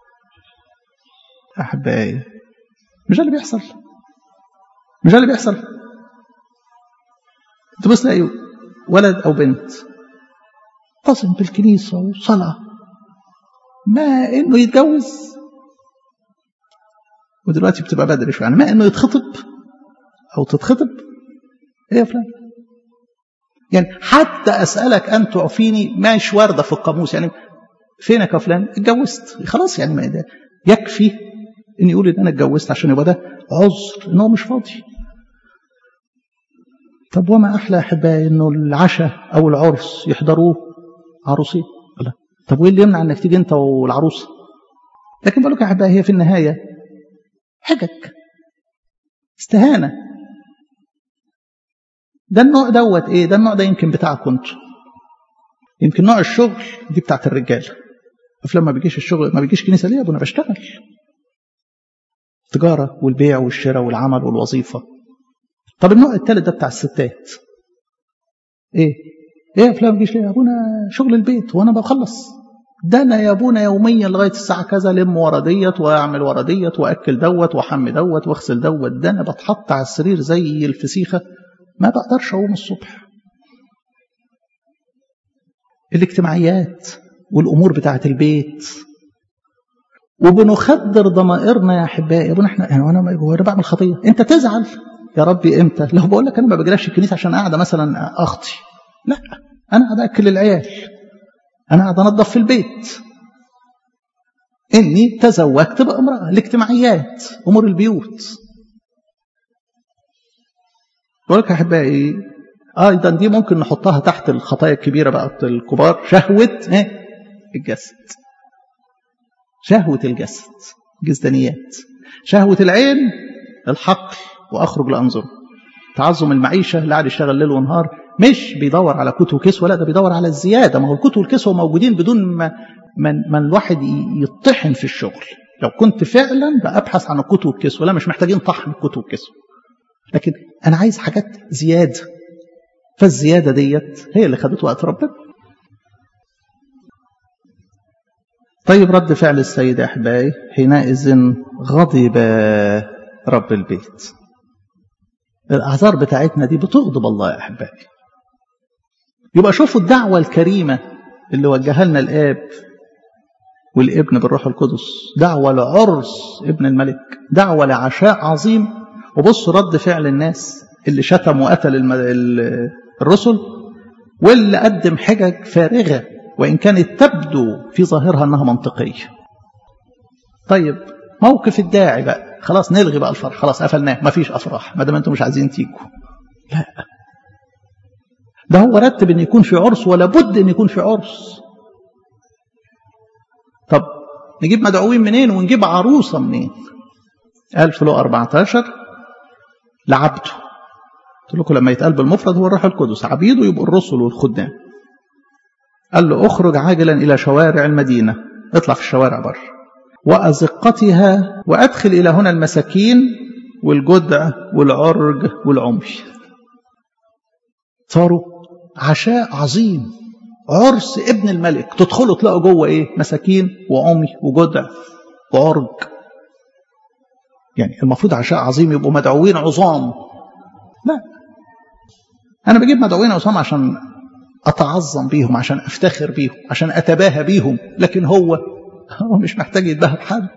احبائي مش ده اللي بيحصل مش ده اللي بيحصل تبص تلاقي ولد او بنت قسم بالكنيسه وصلاه ما انه يتجوز ودلوقتي بتبقى بدري شويه يعني ما انه يتخطب او تتخطب ايه يا فلان يعني حتى أسألك أن تعفيني مش واردة في القاموس يعني فينك يا فلان اتجوزت خلاص يعني ما ده يكفي ان يقول ان انا اتجوزت عشان يبقى ده عذر ان هو مش فاضي طب وما أحلى أحبائي إنه العشاء أو العرس يحضروه عروسين لا طب وإيه اللي يمنع إنك تيجي أنت والعروسة لكن بقول لك يا أحبائي هي في النهاية حجج استهانة ده النوع دوت إيه ده النوع ده يمكن بتاعك أنتوا يمكن نوع الشغل دي بتاعت الرجالة أفلام ما بيجيش الشغل ما بيجيش كنيسة ليه أنا بشتغل التجارة والبيع والشراء والعمل والوظيفة طب النوع الثالث ده بتاع الستات ايه ايه افلام بيجيش ليه يا ابونا شغل البيت وانا بخلص ده انا يا ابونا يوميا لغايه الساعه كذا لم ورا ديت واعمل ورا ديت واكل دوت واحمي دوت واغسل دوت ده انا بتحط على السرير زي الفسيخه ما بقدرش اقوم الصبح الاجتماعيات والامور بتاعه البيت وبنخدر ضمائرنا يا احبائي يا ابونا احنا يعني انا هو انا بعمل خطيه انت تزعل يا ربي امتى لو بقول لك انا ما بجريش الكنيسه عشان قاعده مثلا اخطي لا انا قاعد اكل العيال انا قاعد انظف في البيت اني تزوجت بامراه الاجتماعيات امور البيوت بقول لك يا احبائي ايضا دي ممكن نحطها تحت الخطايا الكبيره بقى الكبار شهوه ايه الجسد شهوه الجسد جسدانيات شهوه العين الحقل واخرج لانظر تعظم المعيشه اللي قاعد يشتغل ليل ونهار مش بيدور على كتب وكسوه لا ده بيدور على الزياده ما هو الكتب والكسوه موجودين بدون ما من, من الواحد يطحن في الشغل لو كنت فعلا بابحث عن الكتب والكسوه لا مش محتاجين طحن الكتب والكسوه لكن انا عايز حاجات زياده فالزياده ديت هي اللي خدت وقت ربنا طيب رد فعل السيد احبائي حينئذ غضب رب البيت الأعذار بتاعتنا دي بتغضب الله يا أحبائي يبقى شوفوا الدعوة الكريمة اللي وجهها لنا الآب والابن بالروح القدس دعوة لعرس ابن الملك دعوة لعشاء عظيم وبصوا رد فعل الناس اللي شتم وقتل الرسل واللي قدم حجج فارغة وإن كانت تبدو في ظاهرها أنها منطقية طيب موقف الداعي بقى خلاص نلغي بقى الفرح خلاص قفلناه مفيش افراح ما دام انتم مش عايزين تيجوا لا ده هو رتب ان يكون في عرس ولا بد ان يكون في عرس طب نجيب مدعوين منين ونجيب عروسه منين قال في لو 14 لعبده قلت لكم لما يتقال بالمفرد هو الروح القدس عبيده يبقوا الرسل والخدام قال له اخرج عاجلا الى شوارع المدينه اطلع في الشوارع بره وأزقتها وأدخل إلى هنا المساكين والجدع والعرج والعمي صاروا عشاء عظيم عرس ابن الملك تدخلوا تلاقوا جوه ايه مساكين وعمي وجدع وعرج يعني المفروض عشاء عظيم يبقوا مدعوين عظام لا انا بجيب مدعوين عظام عشان اتعظم بيهم عشان افتخر بيهم عشان اتباهى بيهم لكن هو هو مش محتاج يتباهى بحد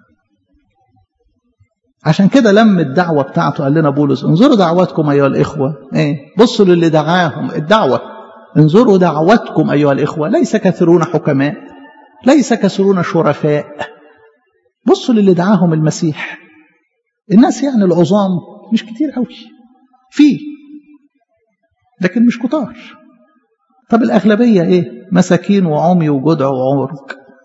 عشان كده لم الدعوة بتاعته قال لنا بولس انظروا دعواتكم أيها الإخوة إيه؟ بصوا للي دعاهم الدعوة انظروا دعوتكم أيها الإخوة ليس كثيرون حكماء ليس كثيرون شرفاء بصوا للي دعاهم المسيح الناس يعني العظام مش كتير قوي فيه لكن مش كتار طب الأغلبية إيه مساكين وعمي وجدع وعرج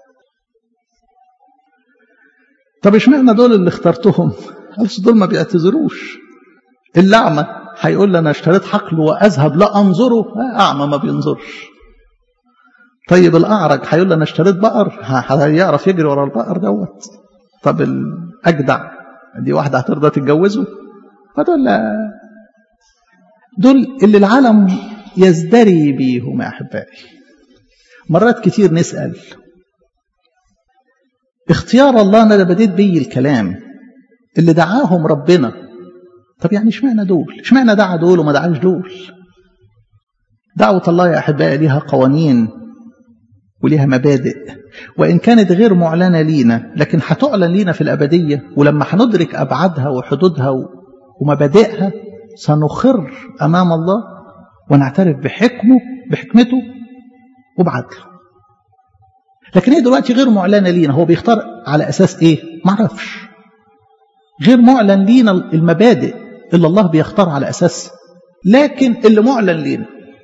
طب اشمعنى دول اللي اخترتهم قالوا دول ما بيعتذروش الأعمى هيقول لي أنا اشتريت حقل وأذهب لا أنظره أعمى ما بينظرش طيب الأعرج هيقول لي أنا اشتريت بقر هيعرف يجري ورا البقر دوت طب الأجدع دي واحدة هترضى تتجوزه فدول دول اللي العالم يزدري بيهم يا أحبائي مرات كتير نسأل اختيار الله أنا بديت بيه الكلام اللي دعاهم ربنا طب يعني اشمعنى دول اشمعنى دعا دول وما دعاش دول دعوة الله يا أحبائي ليها قوانين وليها مبادئ وإن كانت غير معلنة لينا لكن هتعلن لينا في الأبدية ولما هندرك أبعادها وحدودها ومبادئها سنخر أمام الله ونعترف بحكمه بحكمته وبعدله لكن هي دلوقتي غير معلنة لينا هو بيختار على أساس إيه معرفش غير معلن لينا المبادئ اللي الله بيختار على أساس لكن اللي معلن لينا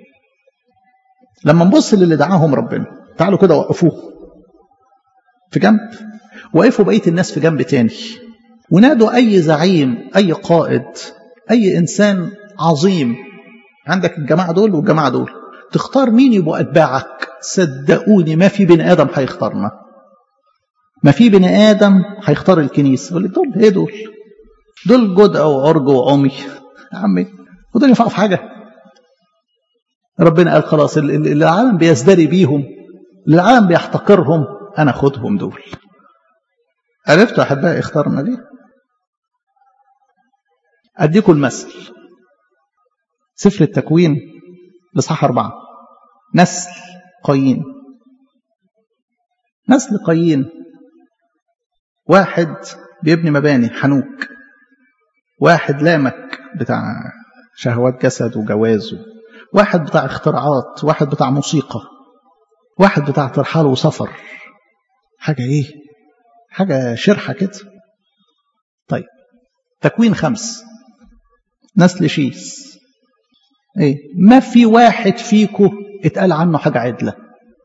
لما نبص للي دعاهم ربنا تعالوا كده وقفوه في جنب وقفوا بقيه الناس في جنب تاني ونادوا اي زعيم اي قائد اي انسان عظيم عندك الجماعه دول والجماعه دول تختار مين يبقوا اتباعك صدقوني ما في بني ادم هيختارنا ما في بني ادم هيختار الكنيسه يقول لك دول ايه دول دول جدع وعرج وعمي يا عمي ودول ينفعوا في حاجه ربنا قال خلاص اللي العالم بيزدري بيهم اللي العالم بيحتقرهم انا خدهم دول عرفتوا احبائي اختارنا ليه اديكم المثل سفر التكوين لصح أربعة نسل قايين نسل قايين واحد بيبني مباني حنوك واحد لامك بتاع شهوات جسد وجواز واحد بتاع اختراعات واحد بتاع موسيقى واحد بتاع ترحال وسفر حاجة ايه حاجة شرحة كده طيب تكوين خمس نسل شيس ايه ما في واحد فيكو اتقال عنه حاجة عدلة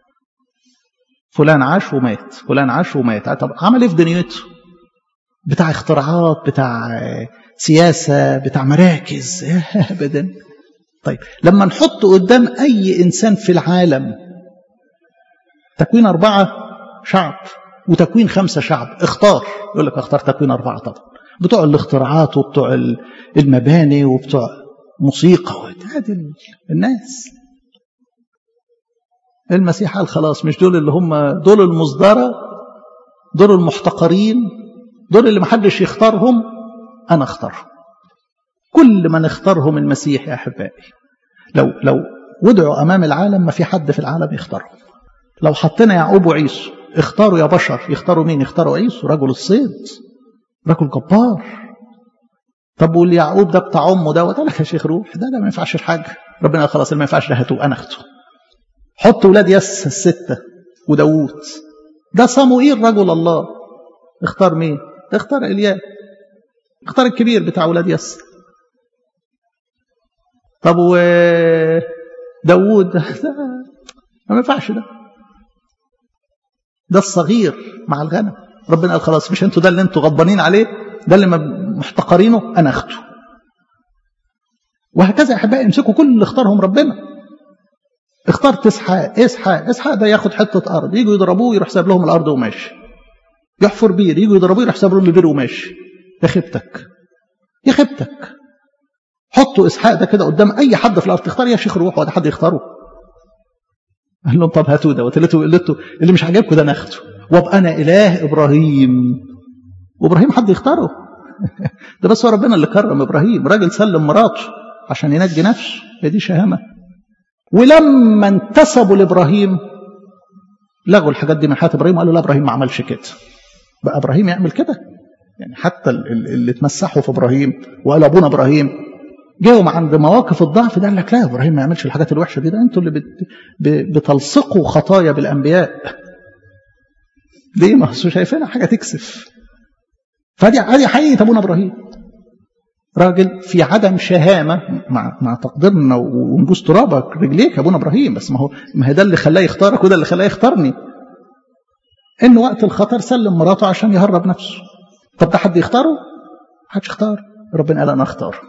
فلان عاش ومات فلان عاش ومات طب عمل ايه في دنيته بتاع اختراعات بتاع سياسة بتاع مراكز ابدا طيب لما نحط قدام اي انسان في العالم تكوين اربعة شعب وتكوين خمسة شعب اختار يقول لك اختار تكوين اربعة طبعا بتوع الاختراعات وبتوع المباني وبتوع موسيقى هذه الناس المسيح قال خلاص مش دول اللي هم دول المصدرة دول المحتقرين دول اللي محدش يختارهم أنا اختارهم كل من اختارهم المسيح يا أحبائي لو لو وضعوا أمام العالم ما في حد في العالم يختارهم لو حطينا يعقوب وعيسو اختاروا يا بشر يختاروا مين يختاروا عيسو رجل الصيد رجل جبار طب واليعقوب ده بتاع امه دوت قال لك يا شيخ روح ده ده ما ينفعش حاجه ربنا قال خلاص اللي ما ينفعش ده هاتوه انا اخده حط ولاد يس السته وداوود ده صموئيل رجل الله اختار مين؟ اختار الياب اختار الكبير بتاع ولاد يس طب و داوود ده ما ينفعش ده ده الصغير مع الغنم ربنا قال خلاص مش انتوا ده اللي انتوا غضبانين عليه ده اللي محتقرينه انا اخده وهكذا يا احبائي امسكوا كل اللي اختارهم ربنا اخترت اسحاق اسحاق اسحاق ده ياخد حته ارض يجوا يضربوه يروح ساب لهم الارض وماشي يحفر بير يجوا يضربوه يروح ساب لهم البير وماشي يا خيبتك يا خيبتك حطوا اسحاق ده كده قدام اي حد في الارض تختار يا شيخ روح ولا حد يختاره قال لهم طب هاتوا ده وتلتوا قلتوا اللي مش عاجبكم ده ناخده وابقى انا اله ابراهيم وابراهيم حد يختاره ده بس هو ربنا اللي كرم ابراهيم راجل سلم مراته عشان ينجي نفسه هي دي شهامه ولما انتسبوا لابراهيم لغوا الحاجات دي من حياه ابراهيم وقالوا لا ابراهيم ما عملش كده بقى ابراهيم يعمل كده يعني حتى اللي اتمسحوا في ابراهيم وقال ابونا ابراهيم جاهم عند مواقف الضعف ده قال لك لا ابراهيم ما يعملش الحاجات الوحشه دي ده انتوا اللي بت... بتلصقوا خطايا بالانبياء ليه ما شايفينها حاجه تكسف فدي ادي حقيقه ابونا ابراهيم راجل في عدم شهامه مع مع تقديرنا ونبوس ترابك رجليك يا ابونا ابراهيم بس ما هو ما هي ده اللي خلاه يختارك وده اللي خلاه يختارني ان وقت الخطر سلم مراته عشان يهرب نفسه طب ده حد يختاره؟ محدش يختار ربنا قال انا اختار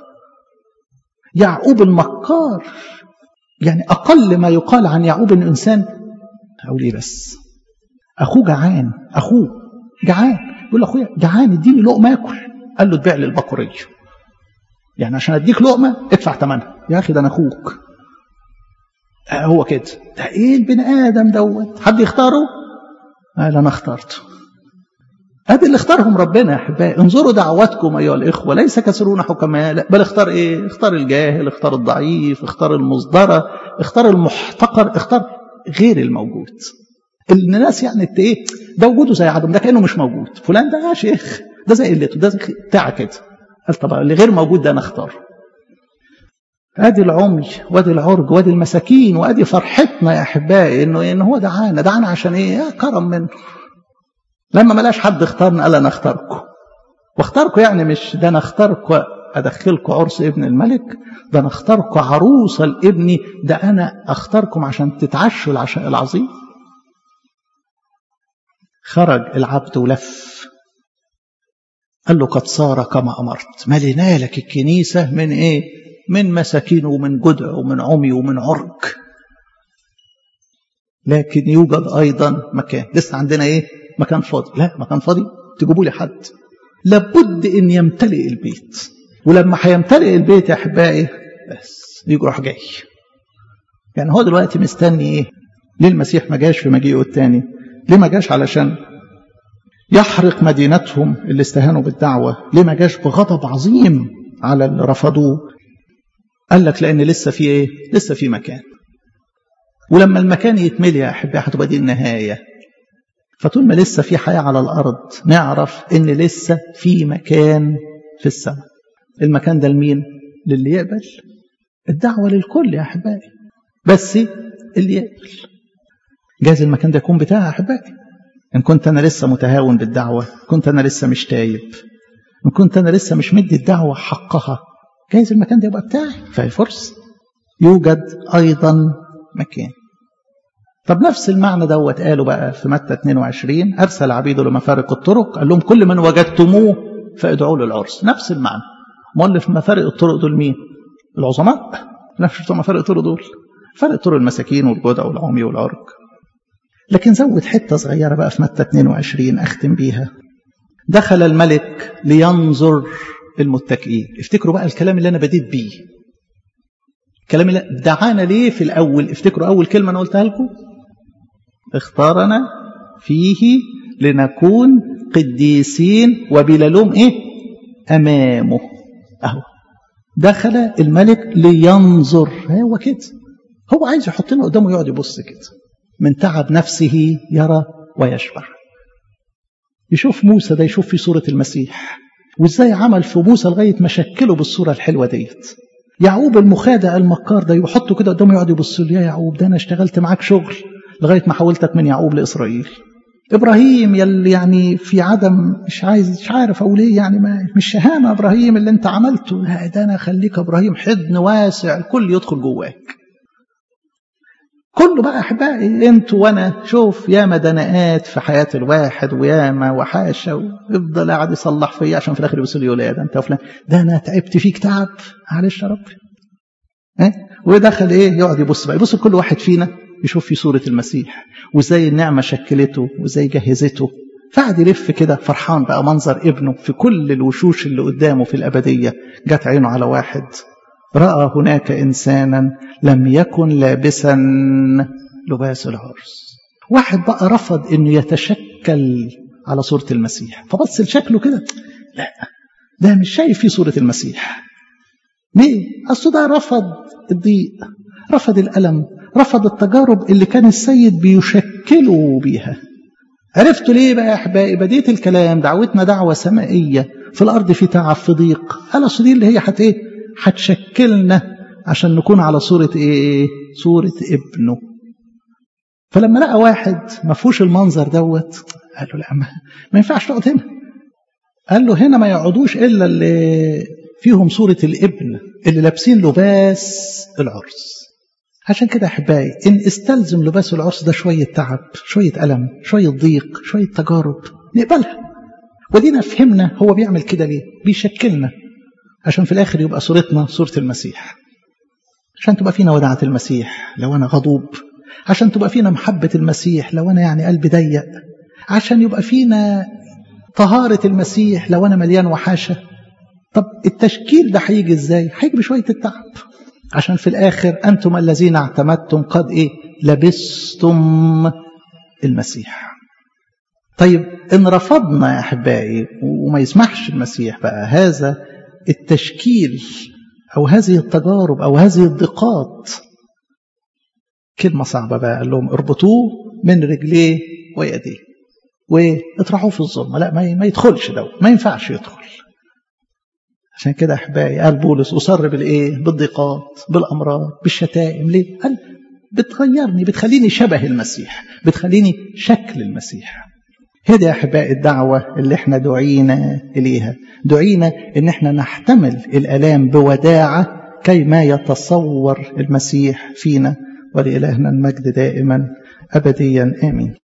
يعقوب المكار يعني اقل ما يقال عن يعقوب انه انسان اقول ايه بس اخوه جعان اخوه جعان يقول اخويا جعان اديني لقمه اكل قال له تبيع لي البقريه يعني عشان اديك لقمه ادفع ثمنها يا اخي ده انا اخوك آه هو كده ده ايه البني ادم دوت حد يختاره قال انا اخترته ادي اللي اختارهم ربنا يا احبائي انظروا دعواتكم ايها الاخوه ليس كثيرون حكماء بل اختار ايه اختار الجاهل اختار الضعيف اختار المصدره اختار المحتقر اختار غير الموجود الناس يعني ايه ده وجوده زي عدم ده كانه مش موجود فلان ده يا شيخ ده زي قلته ده زي بتاع كده قال طبعا اللي غير موجود ده انا اختاره ادي العمي وادي العرج وادي المساكين وادي فرحتنا يا احبائي انه ان هو دعانا دعانا عشان ايه كرم منه لما ملاش حد اختارنا قال انا اختاركم واختاركم يعني مش ده انا اختاركم ادخلكم عرس ابن الملك ده انا اختاركم عروسه لابني ده انا اختاركم عشان تتعشوا العشاء العظيم خرج العبد ولف قال له قد صار كما امرت ملينا لك الكنيسه من ايه من مساكين ومن جدع ومن عمي ومن عرج لكن يوجد ايضا مكان لسه عندنا ايه مكان فاضي لا مكان فاضي تجيبوا لي حد لابد ان يمتلئ البيت ولما هيمتلئ البيت يا احبائي بس يروح جاي يعني هو دلوقتي مستني ايه ليه المسيح ما جاش في مجيئه الثاني ليه ما جاش علشان يحرق مدينتهم اللي استهانوا بالدعوة ليه ما جاش بغضب عظيم على اللي رفضوه قال لك لأن لسه في إيه لسه في مكان ولما المكان يتملي يا أحبائي هتبقى دي النهاية فطول ما لسه في حياة على الأرض نعرف إن لسه في مكان في السماء المكان ده لمين للي يقبل الدعوة للكل يا أحبائي بس اللي يقبل جايز المكان ده يكون بتاعي يا أحبائي إن كنت أنا لسه متهاون بالدعوة كنت أنا لسه مش تايب إن كنت أنا لسه مش مدي الدعوة حقها جايز المكان ده يبقى بتاعي فهي فرصة يوجد أيضا مكان طب نفس المعنى دوت قالوا بقى في متى 22 أرسل عبيده لمفارق الطرق قال لهم كل من وجدتموه فادعوا له العرس نفس المعنى مؤلف مفارق الطرق دول مين؟ العظماء نفس بتوع مفارق الطرق دول فرق طرق المساكين والجدع والعمي والعرج لكن زود حتة صغيرة بقى في متى 22 أختم بيها دخل الملك لينظر المتكئين افتكروا بقى الكلام اللي أنا بديت بيه الكلام اللي دعانا ليه في الأول افتكروا أول كلمة أنا قلتها لكم اختارنا فيه لنكون قديسين وبلا لوم ايه امامه اهو دخل الملك لينظر هو كده هو عايز يحطنا قدامه يقعد يبص كده من تعب نفسه يرى ويشبع يشوف موسى ده يشوف في صورة المسيح وازاي عمل في موسى لغاية ما شكله بالصورة الحلوة ديت يعقوب المخادع المكار ده يحطه كده قدامه يقعد يبص له يا يعقوب ده انا اشتغلت معاك شغل لغايه ما حولتك من يعقوب لاسرائيل ابراهيم يلي يعني في عدم مش عايز مش عارف اقول ايه يعني ما مش شهامه ابراهيم اللي انت عملته لا ده انا اخليك ابراهيم حضن واسع الكل يدخل جواك كله بقى احبائي انتوا وانا شوف ياما دناءات في حياه الواحد وياما وحاشه ويفضل قاعد يصلح فيا عشان في الاخر يبص لي يقول ده انت فلان ده انا تعبت فيك تعب معلش يا ربي اه؟ ودخل ايه يقعد يبص بقى يبص لكل واحد فينا يشوف في صورة المسيح وازاي النعمة شكلته وازاي جهزته فقعد يلف كده فرحان بقى منظر ابنه في كل الوشوش اللي قدامه في الأبدية جت عينه على واحد رأى هناك إنسانا لم يكن لابسا لباس العرس واحد بقى رفض انه يتشكل على صورة المسيح فبص لشكله كده لا ده مش شايف فيه صورة المسيح ليه؟ أصل ده رفض الضيق رفض الألم رفض التجارب اللي كان السيد بيشكله بيها عرفتوا ليه بقى يا احبائي بديت الكلام دعوتنا دعوه سمائيه في الارض في تعب في ضيق على دي اللي هي حت ايه هتشكلنا عشان نكون على صوره ايه صوره ابنه فلما لقى واحد ما فيهوش المنظر دوت قال له لا ما, ما ينفعش تقعد هنا قال له هنا ما يقعدوش الا اللي فيهم صوره الابن اللي لابسين لباس العرس عشان كده احبائي ان استلزم لباس العرس ده شويه تعب شويه الم شويه ضيق شويه تجارب نقبلها ودينا فهمنا هو بيعمل كده ليه بيشكلنا عشان في الاخر يبقى صورتنا صوره المسيح عشان تبقى فينا وداعة المسيح لو انا غضوب عشان تبقى فينا محبة المسيح لو انا يعني قلبي ضيق عشان يبقى فينا طهارة المسيح لو انا مليان وحاشة طب التشكيل ده هيجي ازاي هيجي بشوية التعب عشان في الآخر أنتم الذين اعتمدتم قد إيه لبستم المسيح طيب إن رفضنا يا أحبائي وما يسمحش المسيح بقى هذا التشكيل أو هذه التجارب أو هذه الضيقات كلمة صعبة بقى قال لهم اربطوه من رجليه ويديه واطرحوه في الظلمة لا ما يدخلش ده ما ينفعش يدخل عشان كده احبائي قال بولس اصر بالايه بالضيقات بالامراض بالشتائم ليه قال بتغيرني بتخليني شبه المسيح بتخليني شكل المسيح هذه يا أحباء الدعوة اللي احنا دعينا إليها دعينا إن احنا نحتمل الألام بوداعة كي ما يتصور المسيح فينا ولإلهنا المجد دائما أبديا آمين